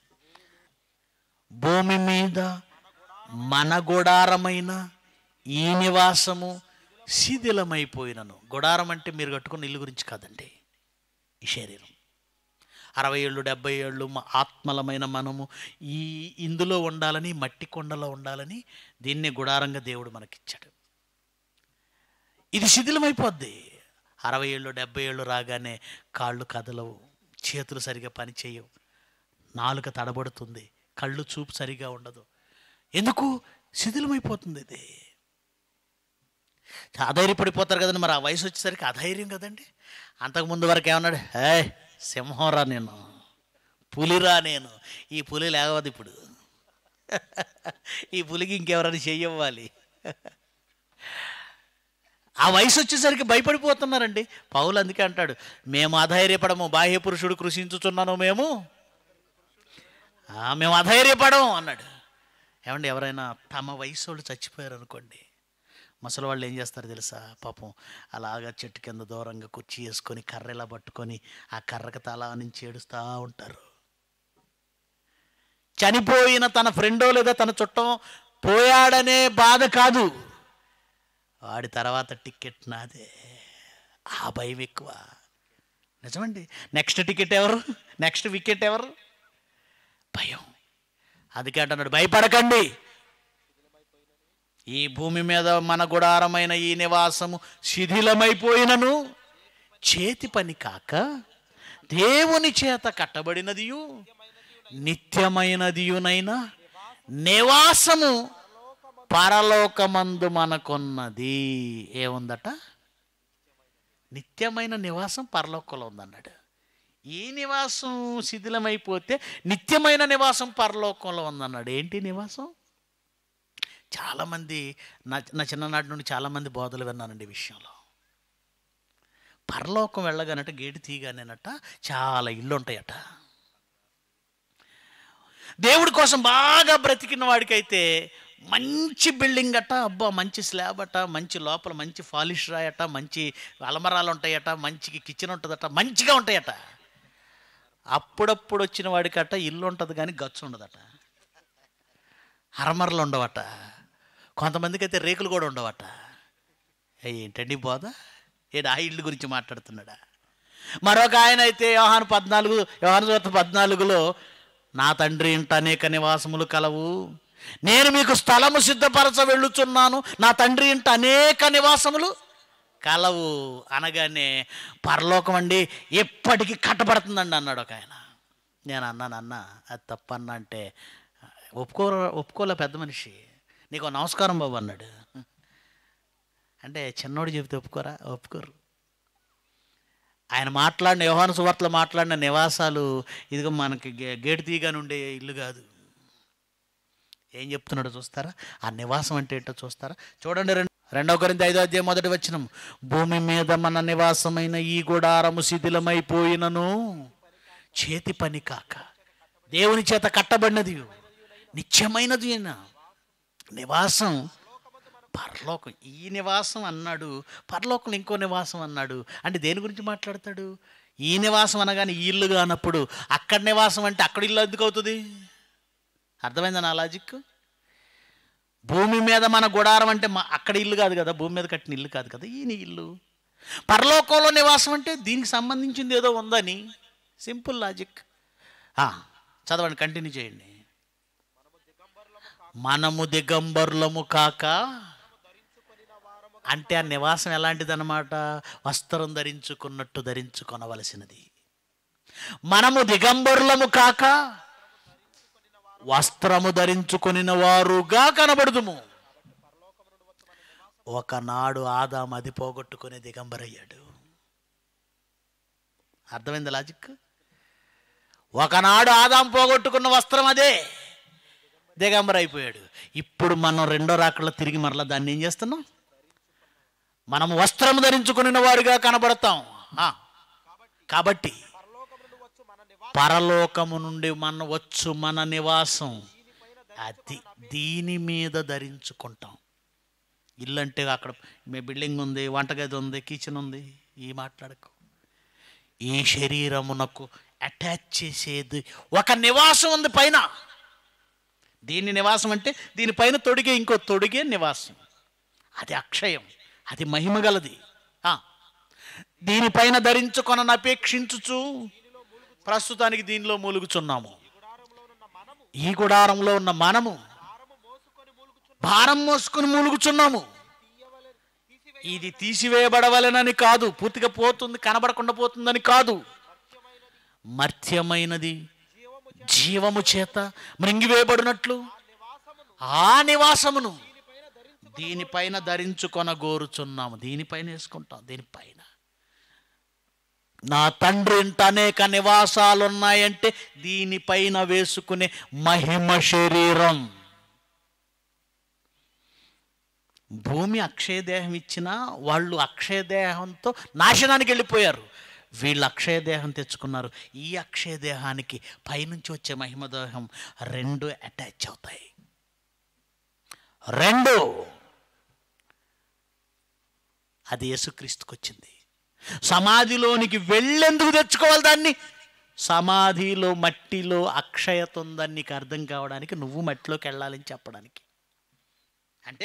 భూమి మీద మన గుడారమైన ఈ నివాసము శిథిలమైపోయినను గుడారం అంటే మీరు కట్టుకున్న ఇల్లు గురించి కాదండి ఈ శరీరం అరవై ఏళ్ళు డెబ్బై ఏళ్ళు మా ఆత్మలమైన మనము ఈ ఇందులో ఉండాలని మట్టి కొండలో ఉండాలని దీన్నే గుడారంగా దేవుడు మనకిచ్చాడు ఇది శిథిలమైపోద్ది అరవై ఏళ్ళు డెబ్బై ఏళ్ళు రాగానే కాళ్ళు కదలవు చేతులు సరిగా పని చేయవు నాలుక తడబడుతుంది కళ్ళు చూపు సరిగా ఉండదు ఎందుకు శిథిలమైపోతుంది ఇది అధైర్యపడిపోతారు కదండి మరి ఆ వయసు వచ్చేసరికి అధైర్యం కదండి అంతకుముందు వరకు ఏమన్నాడు హే సింహంరా నేను పులిరా నేను ఈ పులి లేవదు ఇప్పుడు ఈ పులికి ఇంకెవరైనా చెయ్యవ్వాలి ఆ వయసు వచ్చేసరికి భయపడిపోతున్నారండి పౌలు అందుకే అంటాడు మేము అధైర్యపడము బాహ్య పురుషుడు కృషించుచున్నాను మేము "ఆ, మేము అధైర్యపడం అన్నాడు ఏమండి ఎవరైనా తమ వయసు వాళ్ళు చచ్చిపోయారు అనుకోండి ముసలి వాళ్ళు ఏం చేస్తారు తెలుసా పాపం అలాగా చెట్టు కింద దూరంగా కుర్చీ వేసుకొని కర్ర ఇలా పట్టుకొని ఆ కర్రకు తల నుంచి ఏడుస్తూ ఉంటారు చనిపోయిన తన ఫ్రెండో లేదా తన చుట్టం పోయాడనే బాధ కాదు వాడి తర్వాత టికెట్ నాదే ఆ భయం ఎక్కువ నిజమండి నెక్స్ట్ టికెట్ ఎవరు నెక్స్ట్ వికెట్ ఎవరు భయం అందుకే అంటున్నాడు భయపడకండి ఈ భూమి మీద మన గుడారమైన ఈ నివాసము శిథిలమైపోయినను చేతి పని కాక దేవుని చేత కట్టబడినదియు నిత్యమైనదియునైన నివాసము పరలోకమందు మనకున్నది ఏముందట నిత్యమైన నివాసం పరలోకంలో ఉందన్నాడు ఈ నివాసం శిథిలమైపోతే నిత్యమైన నివాసం పరలోకంలో ఉందన్నాడు ఏంటి నివాసం చాలామంది నా నా చిన్ననాటి నుండి చాలామంది బోధలు విన్నానండి ఈ విషయంలో పరలోకం వెళ్ళగానట గేటు తీయగానేనట చాలా ఇళ్ళు ఉంటాయట దేవుడి కోసం బాగా బ్రతికిన వాడికైతే మంచి బిల్డింగ్ అట అబ్బా మంచి స్లాబ్ అట మంచి లోపల మంచి ఫాలిష్ రాయట మంచి అలమరాలు ఉంటాయట మంచి కిచెన్ ఉంటుందట మంచిగా ఉంటాయట అప్పుడప్పుడు వచ్చిన వాడికట ఇల్లు ఉంటుంది కానీ గచ్చు ఉండదట అరమరలు ఉండవట కొంతమందికి అయితే రేకులు కూడా ఉండవట ఏ, ఏంటండి బోధ ఏంటి ఆ ఇల్లు గురించి మాట్లాడుతున్నాడా మరొక ఆయన అయితే యోహాను పద్నాలుగు యోహాను సువార్త పద్నాలుగులో నా తండ్రి ఇంట అనేక నివాసములు కలవు నేను మీకు స్థలము సిద్ధపరచ వెళ్ళుచున్నాను నా తండ్రి ఇంట అనేక నివాసములు కలవు అనగానే పరలోకం అండి ఎప్పటికీ కట్టబడుతుందండి అన్నాడు ఒక ఆయన నేను అన్నాను అన్న అది తప్పన్న అంటే ఒప్పుకో ఒప్పుకోలే పెద్ద మనిషి నీకు ఓ నమస్కారం బాబు అన్నాడు అంటే చిన్నోడు చెబితే ఒప్పుకోరా ఒప్పుకోరు ఆయన మాట్లాడిన యోహాను సువార్తలో మాట్లాడిన నివాసాలు ఇదిగో మనకి గే- గేటు తీయగానే ఉండే ఇల్లు కాదు ఏం చెప్తున్నాడో చూస్తారా ఆ నివాసం అంటే ఏంటో చూస్తారా చూడండి రెండు రెండవ కొరింత ఐదో అధ్యాయం మొదటి వచ్చినం భూమి మీద మన నివాసమైన ఈ గుడారము శిథిలమైపోయినను చేతి పని కాక దేవుని చేత కట్టబడినది నిత్యమైనది అయిన నివాసం పరలోకం ఈ నివాసం అన్నాడు పరలోకంలో ఇంకో నివాసం అన్నాడు అంటే దేని గురించి మాట్లాడతాడు ఈ నివాసం అనగానే ఈ ఇల్లు కానప్పుడు అక్కడ నివాసం అంటే అక్కడ ఇల్లు ఎందుకు అవుతుంది అర్థమైందా నా లాజిక్ భూమి మీద మన గుడారం అంటే మా అక్కడ ఇల్లు కాదు కదా భూమి మీద కట్టిన ఇల్లు కాదు కదా ఈయన ఇల్లు పరలోకంలో నివాసం అంటే దీనికి సంబంధించింది ఏదో ఉందని సింపుల్ లాజిక్ ఆ, చదవండి కంటిన్యూ చేయండి మనము దిగంబరులము కాక అంటే ఆ నివాసం ఎలాంటిదన్నమాట వస్త్రం ధరించుకున్నట్టు ధరించుకొనవలసినది మనము దిగంబరులము కాక వస్త్రము ధరించుకొనిన వారుగా కనబడుదుము ఒకనాడు ఆదాం అది పోగొట్టుకుని దిగంబరయ్యాడు అర్థమైంది లాజిక్ ఒకనాడు ఆదాం పోగొట్టుకున్న వస్త్రం అదే దిగంబర అయిపోయాడు ఇప్పుడు మనం రెండో రాకల్లో తిరిగి మరలా దాన్ని ఏం చేస్తున్నాం మనం వస్త్రం ధరించుకుని వారుగా కనబడతాం ఆ, కాబట్టి పరలోకము నుండి మన వచ్చు మన నివాసం అది దీని మీద ధరించుకుంటాం ఇల్లు అంటే అక్కడ మీ బిల్డింగ్ ఉంది వంటగది ఉంది కిచెన్ ఉంది ఈ మాట్లాడకు ఈ శరీరమునకు అటాచ్ చేసేది ఒక నివాసం ఉంది పైన దీని నివాసం అంటే దీనిపైన తొడిగే ఇంకో తొడిగే నివాసం అది అక్షయం అది మహిమగలది ఆ, దీనిపైన ధరించుకొనని అపేక్షించుచు ప్రస్తుతానికి దీనిలో మూలుగుచున్నాము ఈ గుడారంలో ఉన్న మనము భారం మోసుకొని మూలుగుచున్నాము ఇది తీసివేయబడవలెనని కాదు పూర్తిగా పోతుంది కనబడకుండా పోతుందని కాదు మర్త్యమైనది జీవము చేత మృంగివేయబడినట్లు ఆ నివాసమును దీనిపైన ధరించుకొన గోరుచున్నాము దీనిపైన వేసుకుంటాం దీనిపైన నా తండ్రి ఇంట అనేక నివాసాలు ఉన్నాయంటే దీనిపైన వేసుకునే మహిమ శరీరం భూమి అక్షయదేహం ఇచ్చినా వాళ్ళు అక్షయదేహంతో నాశనానికి వెళ్ళిపోయారు వీళ్ళు అక్షయదేహం తెచ్చుకున్నారు ఈ అక్షయదేహానికి పైనుంచి వచ్చే మహిమదేహం రెండు అటాచ్ అవుతాయి రెండు అది యేసుక్రీస్తుకు వచ్చింది సమాధిలోనికి వెళ్ళేందుకు తెచ్చుకోవాలి దాన్ని సమాధిలో మట్టిలో అక్షయత ఉందని నీకు అర్థం కావడానికి నువ్వు మట్టిలోకి వెళ్ళాలని చెప్పడానికి అంటే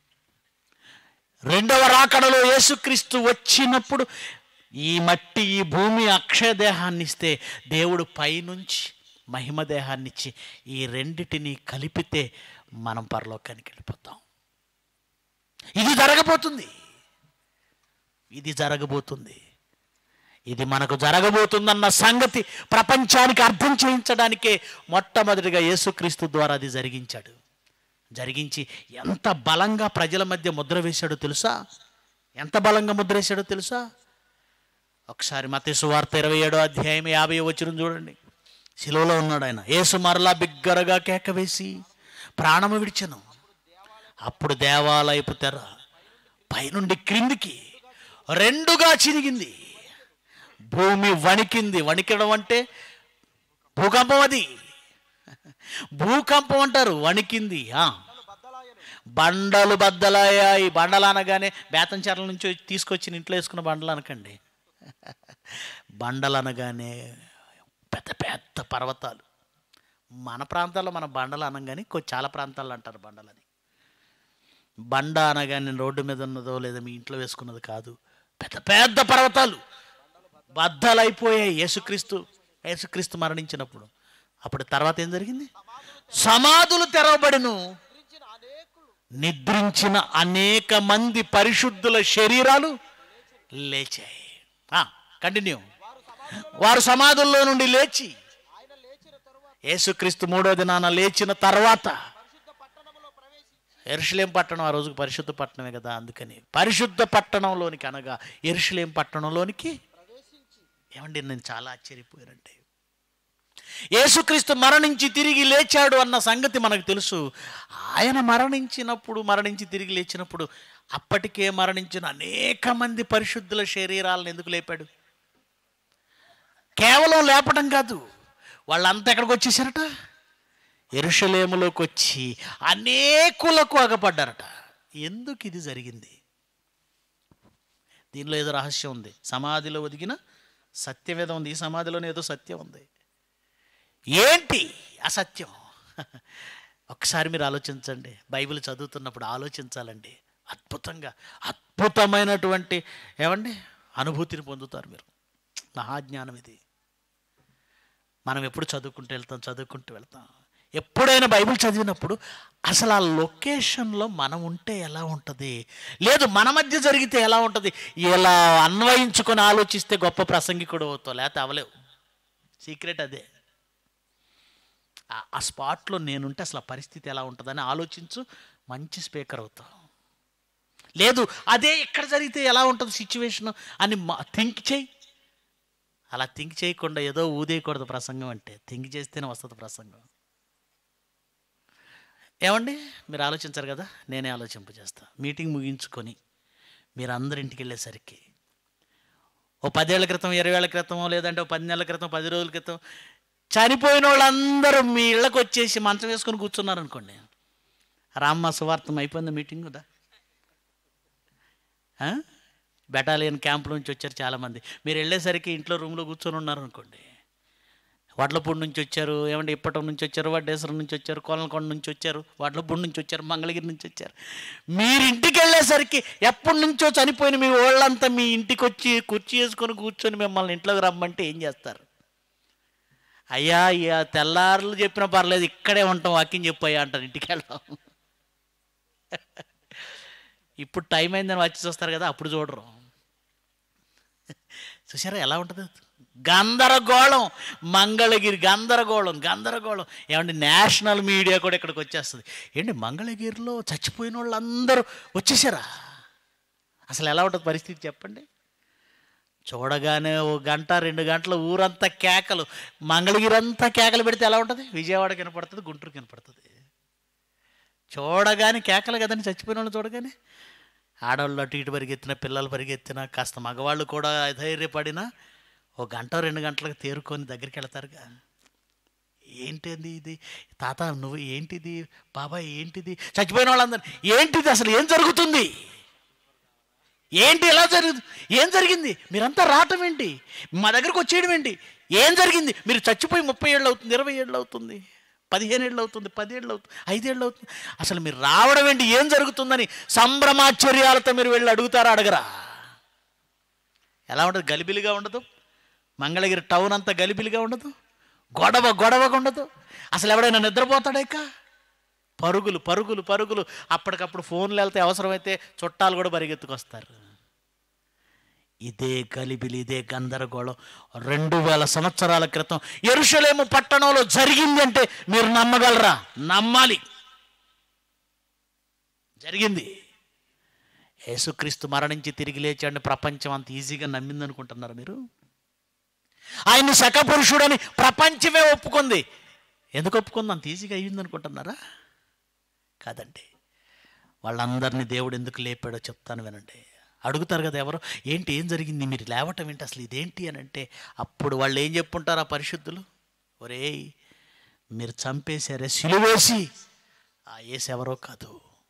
రెండవ రాకడలో యేసుక్రీస్తు వచ్చినప్పుడు ఈ మట్టి ఈ భూమి అక్షయ దేహాన్ని ఇస్తే దేవుడు పైనుంచి మహిమ దేహాన్ని ఇచ్చి ఈ రెండిటిని కలిపితే మనం పరలోకానికి వెళ్ళిపోతాం ఇది జరగబోతుంది ఇది జరగబోతుంది ఇది మనకు జరగబోతుందన్న సంగతి ప్రపంచానికి అర్థం చేయించడానికే మొట్టమొదటిగా యేసుక్రీస్తు ద్వారా అది జరిగించాడు జరిగించి ఎంత బలంగా ప్రజల మధ్య ముద్ర వేశాడో తెలుసా ఎంత బలంగా ముద్ర వేశాడో తెలుసా ఒకసారి మత సువార్త ఇరవై ఏడో అధ్యాయం యాభై వచ్చిన చూడండి శిలువలో ఉన్నాడు ఆయన యేసు మరలా బిగ్గరగా కేక వేసి ప్రాణము విడిచెను అప్పుడు దేవాలయపు తెర పైనుండి క్రిందికి రెండుగా చిరిగింది భూమి వణికింది వణికడం అంటే భూకంపం అది భూకంపం అంటారు వణికింది ఆ. బండలు బద్దలయ్యాయి బండలు అనగానే బేతంచెర్ల నుంచి తీసుకొచ్చి ఇంట్లో వేసుకున్న బండలు అనకండి బండలు అనగానే పెద్ద పెద్ద పర్వతాలు మన ప్రాంతాల్లో మన బండలు అనగానే కొ- చాలా ప్రాంతాల్లో అంటారు బండలని బండ అనగానే రోడ్డు మీద ఉన్నదో లేదా మీ ఇంట్లో వేసుకున్నది కాదు పెద్ద పెద్ద పర్వతాలు బద్దలైపోయాయి యేసుక్రీస్తు యేసుక్రీస్తు మరణించినప్పుడు అప్పుడు తర్వాత ఏం జరిగింది సమాధులు తెరవబడిను గురించిన అనేకులు నిద్రించిన అనేక మంది పరిశుద్ధుల శరీరాలు లేచాయి కంటిన్యూ వారు సమాధుల్లో నుండి లేచి ఆయన లేచిన తరువాత యేసుక్రీస్తు మూడో దినాన లేచిన తర్వాత పరిశుద్ధ పట్టణంలో ప్రవేశించి ఎరుషులేం పట్టణం ఆ రోజుకు పరిశుద్ధ పట్టణమే కదా అందుకని పరిశుద్ధ పట్టణంలోనికి అనగా ఎరుషులేం పట్టణంలోనికి ప్రవేశించి ఏమండి నేను చాలా ఆశ్చర్యపోయానంటే యేసుక్రీస్తు మరణించి తిరిగి లేచాడు అన్న సంగతి మనకు తెలుసు ఆయన మరణించినప్పుడు మరణించి తిరిగి లేచినప్పుడు అప్పటికే మరణించిన అనేక మంది పరిశుద్ధుల శరీరాలను ఎందుకు లేపాడు కేవలం లేపడం కాదు వాళ్ళంతా ఎక్కడికి వచ్చేసారట ఎరుషలేములోకి వచ్చి అనేకులకు అగపడ్డారట ఎందుకు ఇది జరిగింది దీనిలో ఏదో రహస్యం ఉంది సమాధిలో ఒదిగిన సత్యం ఏదో ఉంది ఈ సమాధిలోనే ఏదో సత్యం ఉంది ఏంటి అసత్యం ఒకసారి మీరు ఆలోచించండి బైబిల్ చదువుతున్నప్పుడు ఆలోచించాలండి అద్భుతంగా అద్భుతమైనటువంటి ఏమండి అనుభూతిని పొందుతారు మీరు మహాజ్ఞానం ఇది మనం ఎప్పుడు చదువుకుంటూ వెళ్తాం చదువుకుంటూ వెళ్తాం ఎప్పుడైనా బైబిల్ చదివినప్పుడు అసలు ఆ లొకేషన్లో మనం ఉంటే ఎలా ఉంటుంది లేదు మన మధ్య జరిగితే ఎలా ఉంటుంది ఇలా అన్వయించుకొని ఆలోచిస్తే గొప్ప ప్రసంగికుడు అవుతావు లేకపోతే అవలేవు సీక్రెట్ అదే ఆ- ఆ స్పాట్లో నేనుంటే అసలు ఆ పరిస్థితి ఎలా ఉంటుందని ఆలోచించు మంచి స్పీకర్ అవుతావు లేదు అదే ఇక్కడ జరిగితే ఎలా ఉంటుంది సిచ్యువేషన్ అని థింక్ చేయి అలా థింక్ చేయకుండా ఏదో ఊదేయకూడదు ప్రసంగం అంటే థింక్ చేస్తేనే వస్తుంది ప్రసంగం ఏమండి మీరు ఆలోచించారు కదా నేనే ఆలోచింపజేస్తా మీటింగ్ ముగించుకొని మీరు అందరి ఇంటికి వెళ్ళేసరికి ఓ పదేళ్ల క్రితం ఇరవై ఏళ్ల క్రితం లేదంటే ఓ పది నెలల క్రితం పది రోజుల క్రితం చనిపోయిన వాళ్ళందరూ మీ ఇళ్ళకి వచ్చేసి మంచం వేసుకొని కూర్చున్నారు అనుకోండి రామ్మ సువార్థం అయిపోయింది మీటింగ్ కదా ఆ? బెటాలియన్ క్యాంప్ నుంచి వచ్చారు చాలామంది మీరు వెళ్ళేసరికి ఇంట్లో రూమ్లో కూర్చొని ఉన్నారు అనుకోండి వడ్లపూడి నుంచి వచ్చారు ఏమంటే ఇప్పటం నుంచి వచ్చారు వడ్డేశ్వరం నుంచి వచ్చారు కోలకొండ నుంచి వచ్చారు వడ్లపూడి నుంచి వచ్చారు మంగళగిరి నుంచి వచ్చారు మీరు ఇంటికి వెళ్ళేసరికి ఎప్పటి నుంచో చనిపోయిన మీ వాళ్ళంతా మీ ఇంటికి వచ్చి కుర్చీ వేసుకొని కూర్చొని మిమ్మల్ని ఇంట్లోకి రమ్మంటే ఏం చేస్తారు అయ్యా అయ్యా తెల్లారులు చెప్పినా పర్లేదు ఇక్కడే ఉంటాం వాకింగ్ చెప్పయ్యా అంటారు ఇంటికి వెళ్దాం ఇప్పుడు టైం అయిందని వచ్చి చూస్తారు కదా అప్పుడు చూడరు చూసారా ఎలా ఉంటుంది గందరగోళం మంగళగిరి గందరగోళం గందరగోళం ఏమండి నేషనల్ మీడియా కూడా ఇక్కడికి వచ్చేస్తుంది ఏంటి మంగళగిరిలో చచ్చిపోయిన వాళ్ళందరూ వచ్చేసారా అసలు ఎలా ఉంటుంది పరిస్థితి చెప్పండి చూడగానే ఓ గంట రెండు గంటల ఊరంతా కేకలు మంగళగిరి అంతా కేకలు పెడితే ఎలా ఉంటుంది విజయవాడ కనపడుతుంది గుంటూరు కనపడుతుంది చూడగానే కేకలు కదండి చచ్చిపోయిన వాళ్ళు చూడగానే ఆడవాళ్ళు అటు ఇటు పరిగెత్తిన పిల్లలు పరిగెత్తిన కాస్త మగవాళ్ళు కూడా ధైర్యపడినా ఓ గంట రెండు గంటలకు తేరుకొని దగ్గరికి వెళ్తారుగా ఏంటిది ఇది తాత నువ్వు ఏంటిది బాబాయ్ ఏంటిది చచ్చిపోయిన వాళ్ళందరూ ఏంటిది అసలు ఏం జరుగుతుంది ఏంటి ఎలా జరుగుతుంది ఏం జరిగింది మీరంతా రావటం ఏంటి మా దగ్గరకు వచ్చేయడం ఏంటి ఏం జరిగింది మీరు చచ్చిపోయి ముప్పై ఏళ్ళు అవుతుంది ఇరవై ఏళ్ళు అవుతుంది పదిహేను ఏళ్ళు అవుతుంది పదేళ్ళు అవుతుంది ఐదేళ్ళు అవుతుంది అసలు మీరు రావడం ఏంటి ఏం జరుగుతుందని సంభ్రమాశ్చర్యాలతో మీరు వెళ్ళి అడుగుతారా అడగరా ఎలా ఉండదు గలిబిలిగా ఉండదు మంగళగిరి టౌన్ అంతా గలిబిలిగా ఉండదు గొడవ గొడవగా ఉండదు అసలు ఎవడైనా నిద్రపోతాడేక పరుగులు పరుగులు పరుగులు అప్పటికప్పుడు ఫోన్లు వెళ్తే అవసరమైతే చుట్టాలు కూడా పరిగెత్తుకొస్తారు ఇదే గలిబిలి ఇదే గందరగోళం రెండు వేల సంవత్సరాల క్రితం ఎరుషలేము పట్టణంలో జరిగింది అంటే మీరు నమ్మగలరా నమ్మాలి జరిగింది యేసుక్రీస్తు మరణించి తిరిగి లేచాడని ప్రపంచం అంత ఈజీగా నమ్మింది అనుకుంటున్నారు మీరు ఆయన్ని శకపురుషుడని ప్రపంచమే ఒప్పుకుంది ఎందుకు ఒప్పుకుంది అంత ఈజీగా అయ్యింది అనుకుంటున్నారా కాదండి వాళ్ళందరినీ దేవుడు ఎందుకు లేపాడో చెప్తాను వినండి అడుగుతారు కదా ఎవరు ఏంటి ఏం జరిగింది మీరు లేవటం ఏంటి అసలు ఇదేంటి అని అంటే అప్పుడు వాళ్ళు ఏం చెప్పుంటారు ఆ పరిశుద్ధులు ఒరేయ్ మీరు చంపేశారే సిలువేసి ఆ ఏసు ఎవరో కాదు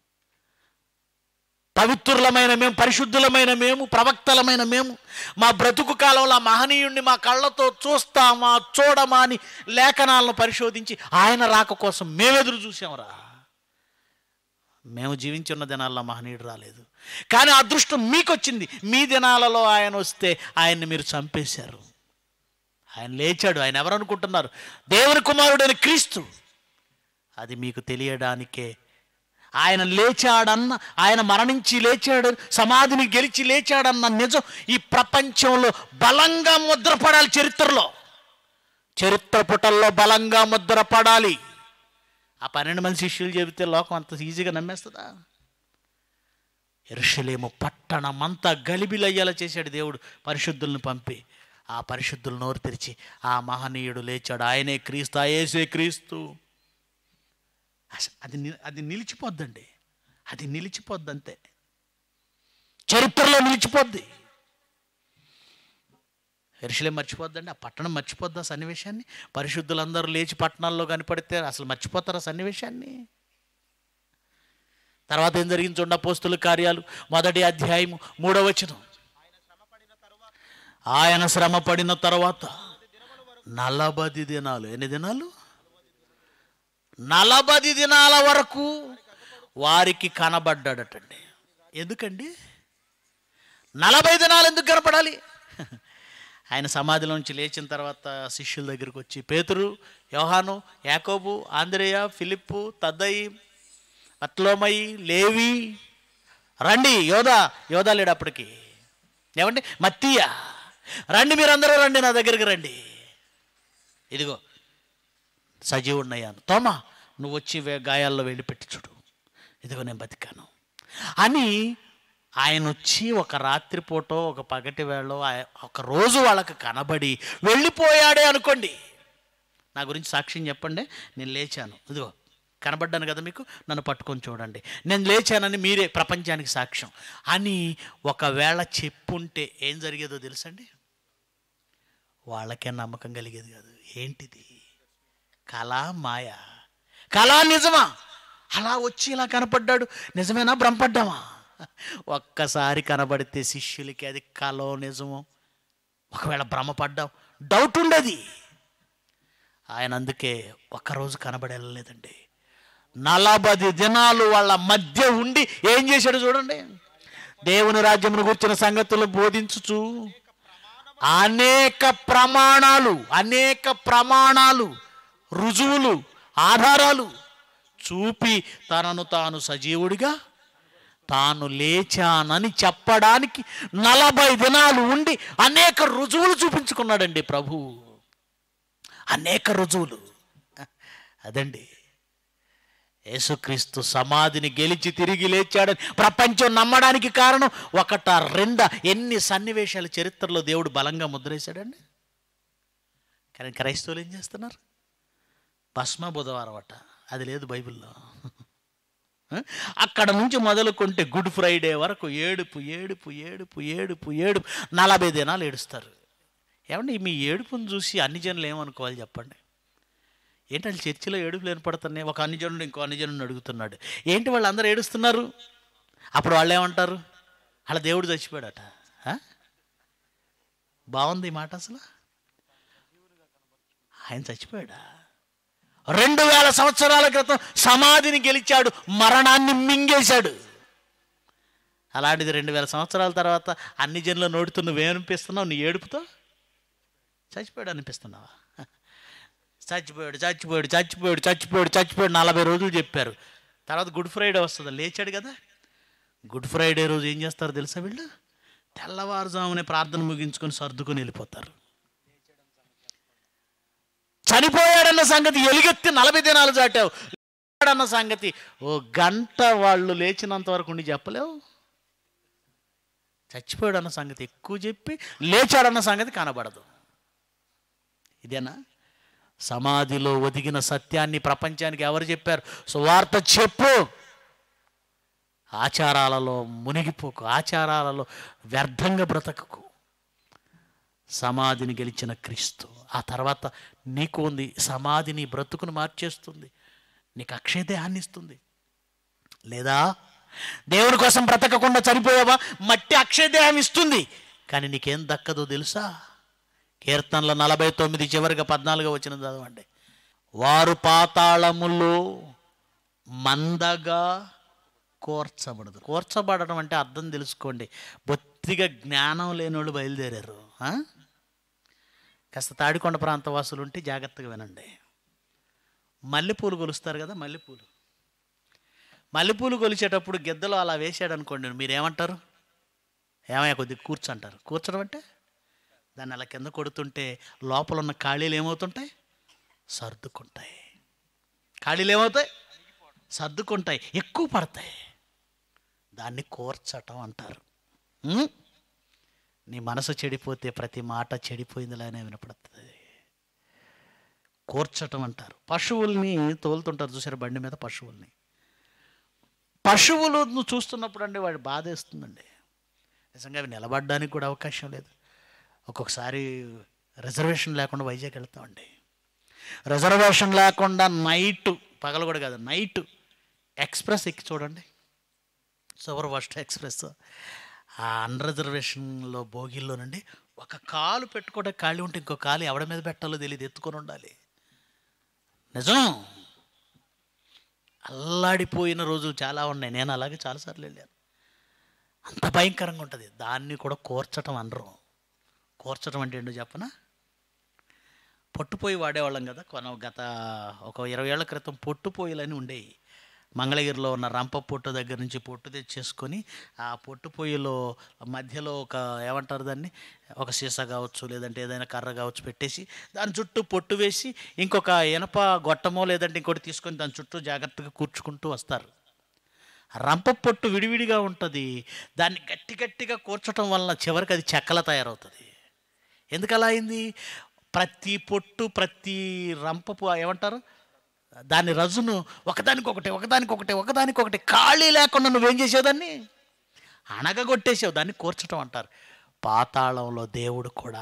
పవిత్రులమైన మేము పరిశుద్ధులమైన మేము ప్రవక్తలమైన మేము మా బ్రతుకు కాలంలో ఆ మహనీయుణ్ణి మా కళ్ళతో చూస్తామా చూడమా అని లేఖనాలను పరిశోధించి ఆయన రాక కోసం మేమెదురు చూసామరా మేము జీవించున్న దినాల్లో మహనీయుడు రాలేదు కానీ అదృష్టం మీకు వచ్చింది మీ దినాలలో ఆయన వస్తే ఆయన్ని మీరు చంపేశారు ఆయన లేచాడు ఆయన ఎవరు అనుకుంటున్నారు దేవుని కుమారుడైన క్రీస్తు అది మీకు తెలియడానికే ఆయన లేచాడన్న ఆయన మరణించి లేచాడు సమాధిని గెలిచి లేచాడన్న నిజం ఈ ప్రపంచంలో బలంగా ముద్రపడాలి చరిత్రలో చరిత్ర పుటల్లో బలంగా ముద్రపడాలి ఆ పన్నెండు మంది శిష్యులు చెబితే లోకం అంత ఈజీగా నమ్మేస్తుందా ఎరుషలేము పట్టణమంతా గలిబిలయ్యేలా చేశాడు దేవుడు పరిశుద్ధులను పంపి ఆ పరిశుద్ధులు నోరు తెరిచి ఆ మహనీయుడు లేచాడు ఆయనే క్రీస్తు ఆయేసే క్రీస్తు అస- అది ని- అది నిలిచిపోద్దండి అది నిలిచిపోద్ది అంతే చరిత్రలో నిలిచిపోద్ది ఎరుసలేం మర్చిపోద్దండి ఆ పట్టణం మర్చిపోద్దా సన్నివేశాన్ని పరిశుద్ధులందరూ లేచి పట్టణాల్లో కనపడితే అసలు మర్చిపోతారా సన్నివేశాన్ని తర్వాత ఏం జరిగింది చూడండి పోస్తుల కార్యాలు మొదటి అధ్యాయము మూడవ వచనం ఆయన శ్రమ పడిన తర్వాత నలభై దినాలు ఎన్ని దినాలు నలభై దినాల వరకు వారికి కనబడ్డాడటండి ఎందుకండి నలభై దినాలు ఎందుకు కనపడాలి ఆయన సమాధిలోంచి లేచిన తర్వాత శిష్యుల దగ్గరికి వచ్చి పేతురు యోహాను యాకోబు ఆంధ్రేయ ఫిలిప్పు తద్దయి అత్లోమయి లేవి రండి యోధా యోధా లేడు అప్పటికి ఏమండి మత్తీయ రండి మీరందరూ రండి నా దగ్గరికి రండి ఇదిగో సజీవున్నయ్యాను తోమా నువ్వు వచ్చి వే- గాయాల్లో వెళ్ళి పెట్టి చూడు ఇదిగో నేను బతికాను అని ఆయన వచ్చి ఒక రాత్రి పూట ఒక పగటి వేళ ఒక రోజు వాళ్ళకి కనబడి వెళ్ళిపోయాడే అనుకోండి నా గురించి సాక్ష్యం చెప్పండి నేను లేచాను ఇదిగో కనబడ్డాను కదా మీకు నన్ను పట్టుకొని చూడండి నేను లేచానని మీరే ప్రపంచానికి సాక్ష్యం అని ఒకవేళ చెప్పుంటే ఏం జరిగేదో తెలుసండి వాళ్ళకే నమ్మకం కలిగేది కాదు ఏంటిది కళా మాయ కళా నిజమా అలా వచ్చి ఇలా కనపడ్డాడు నిజమేనా భ్రమపడ్డామా ఒక్కసారి కనబడితే శిష్యులకి అది కలో నిజమో ఒకవేళ భ్రమపడ్డాం డౌట్ ఉండేది ఆయన అందుకే ఒక్కరోజు కనబడి వెళ్ళలేదండి నలభై దినాలు వాళ్ళ మధ్య ఉండి ఏం చేశాడు చూడండి దేవుని రాజ్యమును కూర్చున్న సంగతులు బోధించుచు అనేక ప్రమాణాలు అనేక ప్రమాణాలు రుజువులు ఆధారాలు చూపి తనను తాను సజీవుడిగా తాను లేచానని చెప్పడానికి నలభై దినాలు ఉండి అనేక రుజువులు చూపించుకున్నాడండి ప్రభు అనేక రుజువులు అదండి యేసుక్రీస్తు సమాధిని గెలిచి తిరిగి లేచాడని ప్రపంచం నమ్మడానికి కారణం ఒకట రెండ ఎన్ని సన్నివేశాల చరిత్రలో దేవుడు బలంగా ముద్రేశాడండి కానీ క్రైస్తవులు ఏం చేస్తున్నారు భస్మ బుధవారం అట అది లేదు బైబిల్లో అక్కడ నుంచి మొదలుకుంటే గుడ్ ఫ్రైడే వరకు ఏడుపు ఏడుపు ఏడుపు ఏడుపు ఏడుపు నలభై దినాలు ఏడుస్తారు ఏమండి మీ ఏడుపును చూసి అన్ని జనులు ఏమనుకోవాలి చెప్పండి ఏంటి వాళ్ళు చర్చిలో ఏడుపులు ఏర్పడుతున్నాయి ఒక అన్యజనుడు ఇంకో అన్యజనుడిని అడుగుతున్నాడు ఏంటి వాళ్ళందరూ ఏడుస్తున్నారు అప్పుడు వాళ్ళు ఏమంటారు వాళ్ళ దేవుడు చచ్చిపోయాడట ఆ? బాగుంది ఈ మాట అసలు ఆయన చచ్చిపోయాడా రెండు వేల సంవత్సరాల క్రితం సమాధిని గెలిచాడు మరణాన్ని మింగేశాడు అలాంటిది రెండు వేల సంవత్సరాల తర్వాత అన్ని జనుల నోటితో నువ్వేమనిపిస్తున్నావు నీ ఏడుపుతో చచ్చిపోయాడు అనిపిస్తున్నావా చచ్చిపోయాడు చచ్చిపోయాడు చచ్చిపోయాడు చచ్చిపోయాడు చచ్చిపోయాడు నలభై రోజులు చెప్పారు తర్వాత గుడ్ ఫ్రైడే వస్తుంది లేచాడు కదా గుడ్ ఫ్రైడే రోజు ఏం చేస్తారు తెలుసా వీళ్ళు తెల్లవారుజామునే ప్రార్థన ముగించుకొని సర్దుకొని వెళ్ళిపోతారు చనిపోయాడన్న సంగతి ఎలుగెత్తి నలభై దినాలు చాటావు అన్న సంగతి ఓ గంట వాళ్ళు లేచినంత వరకు ఉండి చెప్పలేవు చచ్చిపోయాడన్న సంగతి ఎక్కువ చెప్పి లేచాడన్న సంగతి కనబడదు ఇదేనా సమాధిలో ఒదిగిన సత్యాన్ని ప్రపంచానికి ఎవరు చెప్పారు సువార్త చెప్పు ఆచారాలలో మునిగిపోకు ఆచారాలలో వ్యర్థంగా బ్రతకకు సమాధిని గెలిచిన క్రీస్తు ఆ తర్వాత నీకు ఉంది సమాధి నీ బ్రతుకును మార్చేస్తుంది నీకు అక్షయదేహాన్ని ఇస్తుంది లేదా దేవుడి కోసం బ్రతకకుండా చనిపోయావా మట్టి అక్షయదేహం ఇస్తుంది కానీ నీకేం దక్కదో తెలుసా కీర్తనలో నలభై తొమ్మిది చివరిగా పద్నాలుగు వచ్చిన చదవండి వారు పాతాళములో మందగా కోర్చబడదు కోర్చబడడం అంటే అర్థం తెలుసుకోండి బొత్తిగా జ్ఞానం లేని వాళ్ళు బయలుదేరారు ఆ? కాస్త తాడికొండ ప్రాంత వాసులు ఉంటే జాగ్రత్తగా వినండి మల్లెపూలు కొలుస్తారు కదా మల్లెపూలు మల్లెపూలు కొలిచేటప్పుడు గిద్దలు అలా వేసాడు అనుకోండి మీరేమంటారు ఏమయ్యా కొద్దిగా కూర్చోంటారు కూర్చోడం అంటే దాన్ని అలా కింద కొడుతుంటే లోపల ఉన్న ఖాళీలు ఏమవుతుంటాయి సర్దుకుంటాయి ఖాళీలు ఏమవుతాయి సర్దుకుంటాయి ఎక్కువ పడతాయి దాన్ని కోర్చటం అంటారు ఉం? నీ మనసు చెడిపోతే ప్రతి మాట చెడిపోయిందిలానే వినపడుతుంది కోర్చటం అంటారు పశువుల్ని తోలుతుంటారు చూసారు బండి మీద పశువుల్ని పశువులు నువ్వు చూస్తున్నప్పుడు అండి వాడి బాధ వేస్తుందండి నిజంగా అవి నిలబడడానికి కూడా అవకాశం లేదు ఒక్కొక్కసారి రిజర్వేషన్ లేకుండా వైజాగ్ వెళ్తామండి రిజర్వేషన్ లేకుండా నైట్ పగలు కూడా కాదు నైట్ ఎక్స్ప్రెస్ ఎక్కి చూడండి సూపర్ ఫాస్ట్ ఎక్స్ప్రెస్ ఆ అన్రిజర్వేషన్లో బోగిల్లోనండి ఒక కాలు పెట్టుకోవడం ఖాళీ ఉంటే ఇంకో కాలు ఎవడ మీద పెట్టాలో తెలియదు ఎత్తుకొని ఉండాలి నిజం అల్లాడిపోయిన రోజులు చాలా ఉన్నాయి నేను అలాగే చాలాసార్లు వెళ్ళాను అంత భయంకరంగా ఉంటుంది దాన్ని కూడా కోర్చటం అనరు కోర్చటం అంటే ఏంటో చెప్పనా పొట్టుపోయి వాడేవాళ్ళం కదా కొన గత ఒక ఇరవై ఏళ్ల క్రితం పొట్టుపోయిలని ఉండేవి మంగళగిరిలో ఉన్న రంప పొట్టు దగ్గర నుంచి పొట్టు తెచ్చేసుకొని ఆ పొట్టు పొయ్యిలో మధ్యలో ఒక ఏమంటారు దాన్ని ఒక సీసా కావచ్చు లేదంటే ఏదైనా కర్ర కావచ్చు పెట్టేసి దాని చుట్టూ పొట్టు వేసి ఇంకొక ఇనప గొట్టమో లేదంటే ఇంకోటి తీసుకొని దాని చుట్టూ జాగ్రత్తగా కూర్చుకుంటూ వస్తారు రంప పొట్టు విడివిడిగా ఉంటుంది దాన్ని గట్టి గట్టిగా కూర్చటం వలన చివరికి అది చెక్కల తయారవుతుంది ఎందుకు అలా అయింది ప్రతి పొట్టు ప్రతి రంపపు ఏమంటారు దాని రజును ఒకదానికొకటి ఒకదానికొకటి ఒకదానికొకటి ఖాళీ లేకుండా నువ్వేం చేసేదాన్ని అణగగొట్టేసావు దాన్ని కూర్చటం అంటారు పాతాళంలో దేవుడు కూడా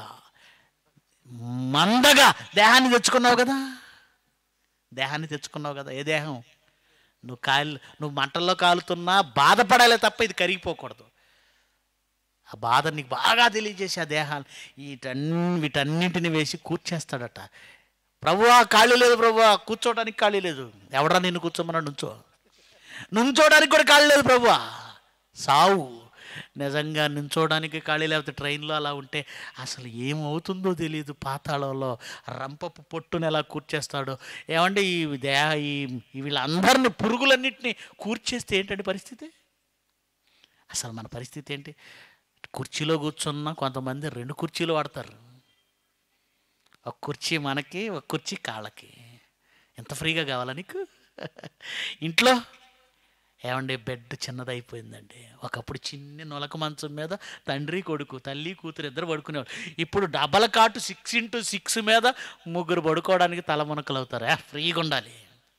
మందగా దేహాన్ని తెచ్చుకున్నావు కదా దేహాన్ని తెచ్చుకున్నావు కదా ఏ దేహం నువ్వు కాలు నువ్వు మంటల్లో కాలుతున్నా బాధపడాలే తప్ప ఇది కరిగిపోకూడదు ఆ బాధ నీకు బాగా తెలియజేసి ఆ దేహాలు వీటన్ని వీటన్నింటిని వేసి కూర్చేస్తాడట ప్రభువా ఖాళీ లేదు ప్రభువా కూర్చోవడానికి ఖాళీ లేదు ఎవడరా నిన్ను కూర్చోమన్నా నుంచో నుంచోడానికి కూడా ఖాళీ లేదు ప్రభువా సావు నిజంగా నుంచోడానికి ఖాళీ లేకపోతే ట్రైన్లో అలా ఉంటే అసలు ఏమవుతుందో తెలియదు పాతాళంలో రంపపు పొట్టుని ఎలా కూర్చేస్తాడో ఏమంటే ఈ దేహ ఈ ఈ వీళ్ళందరినీ పురుగులన్నింటినీ కూర్చేస్తే ఏంటంటే పరిస్థితి అసలు మన పరిస్థితి ఏంటి కుర్చీలో కూర్చున్నా కొంతమంది రెండు కుర్చీలు వాడతారు ఒక కుర్చీ మనకి ఒక కుర్చీ కాళ్ళకి ఎంత ఫ్రీగా కావాలా నీకు ఇంట్లో ఏమండి బెడ్ చిన్నదైపోయిందండి ఒకప్పుడు చిన్న నొలక మంచం మీద తండ్రి కొడుకు తల్లి కూతురు ఇద్దరు పడుకునేవాళ్ళు ఇప్పుడు డబల్ కాటు సిక్స్ ఇంటూ సిక్స్ మీద ముగ్గురు పడుకోవడానికి తలమునకలు అవుతారు ఏ, ఫ్రీగా ఉండాలి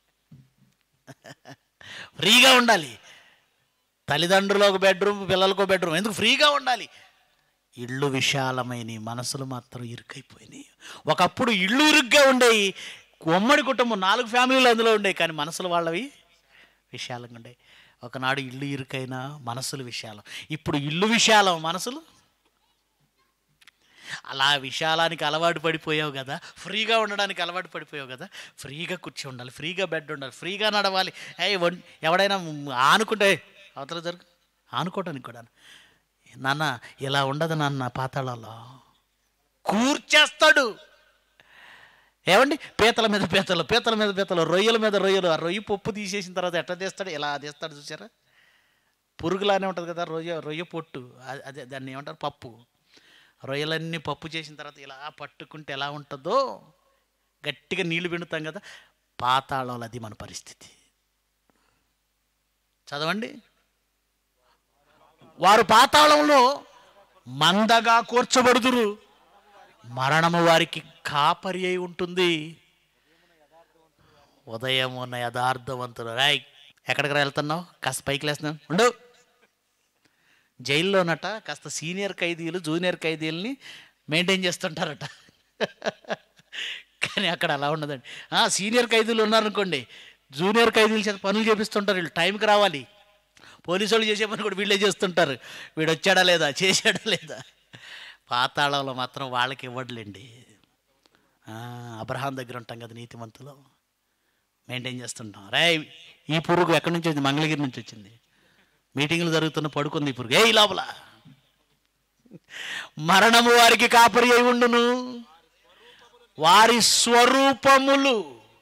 ఫ్రీగా ఉండాలి తల్లిదండ్రులు ఒక బెడ్రూమ్ పిల్లలకు ఒక బెడ్రూమ్ ఎందుకు ఫ్రీగా ఉండాలి ఇళ్ళు విశాలమైన మనసులు మాత్రం ఇరుకైపోయినాయి ఒకప్పుడు ఇళ్ళు ఇరుగ్గా ఉండేవి ఉమ్మడి కుటుంబం నాలుగు ఫ్యామిలీలు అందులో ఉండేవి కానీ మనసులు వాళ్ళవి విశాలంగా ఉండేవి ఒకనాడు ఇల్లు ఇరుకైన మనసులు విశాలం ఇప్పుడు ఇల్లు విశాలం మనసులు అలా విశాలానికి అలవాటు పడిపోయావు కదా ఫ్రీగా ఉండడానికి అలవాటు పడిపోయావు కదా ఫ్రీగా కూర్చో ఉండాలి ఫ్రీగా బెడ్ ఉండాలి ఫ్రీగా నడవాలి ఏ వన్- ఎవడైనా ఆనుకుంటే అవతల జరుగు ఆనుకోవడానికి కూడా నాన్న ఇలా ఉండదు నాన్న పాతాళాల్లో కూర్చేస్తాడు ఏమండి పీతల మీద పీతలు పీతల మీద పీతలు రొయ్యల మీద రొయ్యలు ఆ రొయ్య పప్పు తీసేసిన తర్వాత ఎట్లా తీస్తాడు ఇలా తీస్తాడు చూసారా పురుగులానే ఉంటుంది కదా రొయ్య రొయ్య పొట్టు అ- అదే దాన్ని ఏమంటారు పప్పు రొయ్యలన్నీ పప్పు చేసిన తర్వాత ఇలా పట్టుకుంటే ఎలా ఉంటుందో గట్టిగా నీళ్లు పిండుతాం కదా పాతాళంలో అది మన పరిస్థితి చదవండి వారు పాతాళంలో మందగా కూర్చబడుదురు మరణము వారికి కాపరి అయి ఉంటుంది ఉదయం ఉన్న యథార్థవంతులు రాయ్ ఎక్కడికి వెళ్తున్నావు కాస్త పైకి లేస్తున్నావు ఉండు జైల్లోనట కాస్త సీనియర్ ఖైదీలు జూనియర్ ఖైదీలని మెయింటైన్ చేస్తుంటారట కానీ అక్కడ అలా ఉండదండి ఆ, సీనియర్ ఖైదీలు ఉన్నారనుకోండి జూనియర్ ఖైదీల చేత పనులు చేపిస్తుంటారు వీళ్ళు టైంకి రావాలి పోలీసు వాళ్ళు చేసే పని కూడా వీళ్ళే చేస్తుంటారు వీడు వచ్చాడా లేదా చేశాడా లేదా పాతాళంలో మాత్రం వాళ్ళకి ఇవ్వడులేండి ఆ, అబ్రహాం దగ్గర ఉంటాం కదా నీతిమంతులు మెయింటైన్ చేస్తుంటాం రే ఈ పురుగు ఎక్కడి నుంచి వచ్చింది మంగళగిరి నుంచి వచ్చింది మీటింగ్లు జరుగుతున్న పడుకుంది ఈ పురుగు ఏ లోపల మరణము వారికి కాపరి అయి ఉండును వారి స్వరూపములు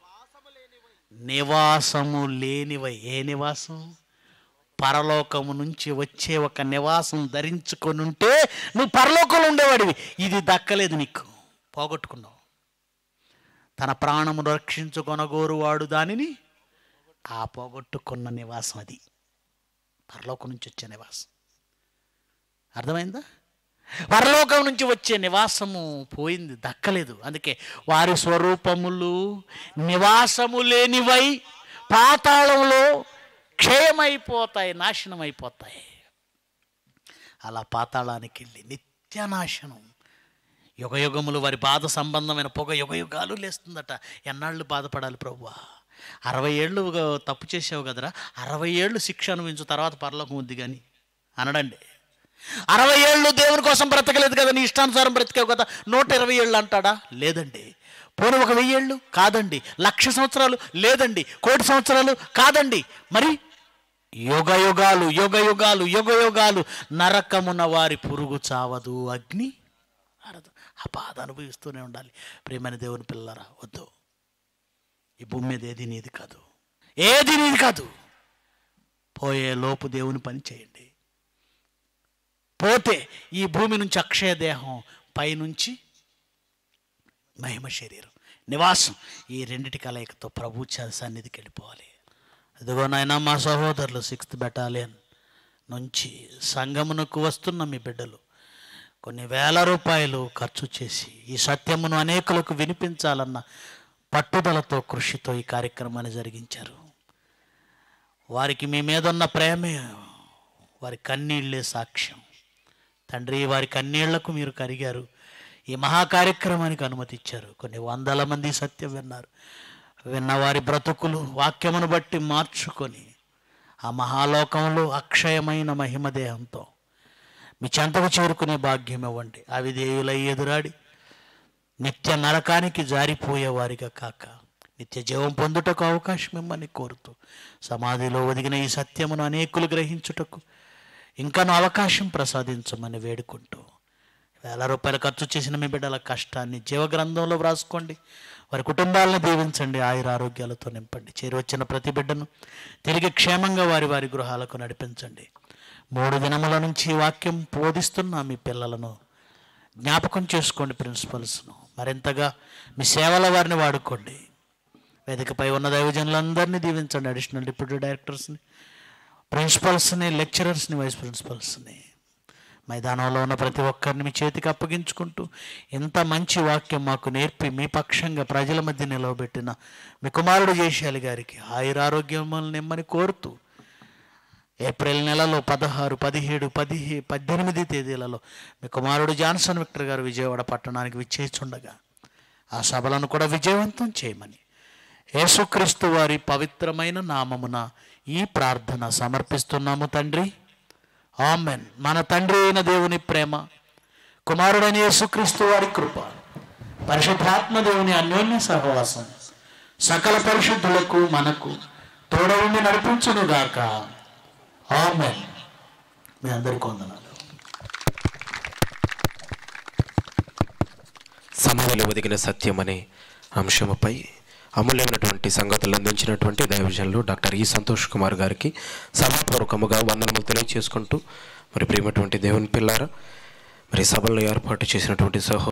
నివాసము లేనివై ఏ నివాసం పరలోకము నుంచి వచ్చే ఒక నివాసం ధరించుకొని ఉంటే నువ్వు పరలోకంలో ఉండేవాడివి ఇది దక్కలేదు నీకు పోగొట్టుకున్నావు తన ప్రాణము రక్షించుకొనగోరువాడు దానిని ఆ పోగొట్టుకున్న నివాసం అది పరలోకం నుంచి వచ్చే నివాసం అర్థమైందా పరలోకం నుంచి వచ్చే నివాసము పోయింది దక్కలేదు అందుకే వారి స్వరూపములు నివాసము లేనివై పాతాళంలో క్షయమైపోతాయి నాశనం అయిపోతాయి అలా పాతాళానికి వెళ్ళి నిత్యనాశనం యుగయుగములు వారి బాధ సంబంధమైన పొగ యుగయుగాలు లేస్తుందట ఎన్నాళ్ళు బాధపడాలి ప్రభువా అరవై ఏళ్ళు తప్పు చేసావు కదరా అరవై ఏళ్ళు శిక్ష అనుభవించు తర్వాత పరలోకం ఉంది కానీ అనడండి అరవై ఏళ్ళు దేవుని కోసం బ్రతకలేదు కదా నీ ఇష్టానుసారం బ్రతికావు కదా నూట ఇరవై ఏళ్ళు అంటాడా లేదండి పోనీ ఒక వెయ్యి ఏళ్ళు కాదండి లక్ష సంవత్సరాలు లేదండి కోటి సంవత్సరాలు కాదండి మరి యుగ యుగాలు యుగ యుగాలు యుగ యుగాలు నరకమున వారి పురుగు చావదు అగ్ని అరదు ఆ బాధ అనుభవిస్తూనే ఉండాలి ప్రేమైన దేవుని పిల్లరా వద్దు ఈ భూమి మీద ఏది నీది కాదు ఏది నీది కాదు పోయే లోపు దేవుని పని చేయండి పోతే ఈ భూమి నుంచి అక్షయ దేహం పైనుంచి మహిమ శరీరం నివాసం ఈ రెండిటి కలయికతో ప్రభు చ- సన్నిధికి వెళ్ళిపోవాలి అదిగో నాయన మా సహోదరులు సిక్స్త్ బెటాలియన్ నుంచి సంగమునకు వస్తున్న మీ బిడ్డలు కొన్ని వేల రూపాయలు ఖర్చు చేసి ఈ సత్యమును అనేకులకు వినిపించాలన్న పట్టుదలతో కృషితో ఈ కార్యక్రమాన్ని జరిగించారు వారికి మీ మీద ఉన్న ప్రేమే వారి కన్నీళ్ళే సాక్ష్యం తండ్రి వారి కన్నీళ్లకు మీరు కరిగారు ఈ మహా కార్యక్రమానికి అనుమతి ఇచ్చారు కొన్ని వందల మంది సత్యం విన్నారు విన్న వారి బ్రతుకులు వాక్యమును బట్టి మార్చుకొని ఆ మహాలోకంలో అక్షయమైన మహిమదేహంతో మీ చెంతకు చేరుకునే భాగ్యం ఇవ్వండి అవిధేయులై ఎదురాడి నిత్య నరకానికి జారిపోయే వారిగా కాక నిత్య జీవం పొందుటకు అవకాశం ఇమ్మని కోరుతూ సమాధిలో ఒదిగిన ఈ సత్యమును అనేకులు గ్రహించుటకు ఇంకాను అవకాశం ప్రసాదించమని వేడుకుంటూ వేల రూపాయలు ఖర్చు చేసిన మీ బిడ్డల కష్టాన్ని జీవగ్రంథంలో వ్రాసుకోండి వారి కుటుంబాలను దీవించండి ఆయుర ఆరోగ్యాలతో నింపండి చేరువచ్చిన ప్రతి బిడ్డను తిరిగి క్షేమంగా వారి వారి గృహాలకు నడిపించండి మూడు దినముల నుంచి ఈ వాక్యం బోధిస్తున్న మీ పిల్లలను జ్ఞాపకం చేసుకోండి ప్రిన్సిపల్స్ను మరింతగా మీ సేవల వారిని వాడుకోండి వేదికపై ఉన్న దైవజనులందరినీ దీవించండి అడిషనల్ డిప్యూటీ డైరెక్టర్స్ని ప్రిన్సిపల్స్ని లెక్చరర్స్ని వైస్ ప్రిన్సిపల్స్ని మైదానంలో ఉన్న ప్రతి ఒక్కరిని మీ చేతికి అప్పగించుకుంటూ ఇంత మంచి వాక్యం మాకు నేర్పి మీ పక్షంగా ప్రజల మధ్య నిలవబెట్టిన మీ కుమారుడు జయశాలి గారికి ఆయురారోగ్యములు నిమ్మని కోరుతూ ఏప్రిల్ నెలలో పదహారు పదిహేడు పదిహే పద్దెనిమిది తేదీలలో మీ కుమారుడు జాన్సన్ విక్టర్ గారు విజయవాడ పట్టణానికి విచ్చేస్తుండగా ఆ సభలను కూడా విజయవంతం చేయమని యేసుక్రీస్తు వారి పవిత్రమైన నామమున ఈ ప్రార్థన సమర్పిస్తున్నాము తండ్రి ఆమెన్ మన తండ్రి అయిన దేవుని ప్రేమ కుమారుడైన యేసుక్రీస్తు వారి కృప పరిశుద్ధాత్మ దేవుని అన్యోన్య సహవాసం సకల పరిశుద్ధులకు మనకు తోడవుండి నడిపించునుగాక ఆమెన్ మీ అందరికీ వందనాలు సమాధిలో ఒదిగిన సత్యం అనే అంశముపై అమూల్యమైనటువంటి సంగతులు అందించినటువంటి దైవజనులు డాక్టర్ ఈ సంతోష్ కుమార్ గారికి సభాపూర్వకముగా వందనములు తెలియజేసుకుంటూ మరి ప్రియమైనటువంటి దేవుని పిల్లారా మరి సభల్లో ఏర్పాటు చేసినటువంటి సహో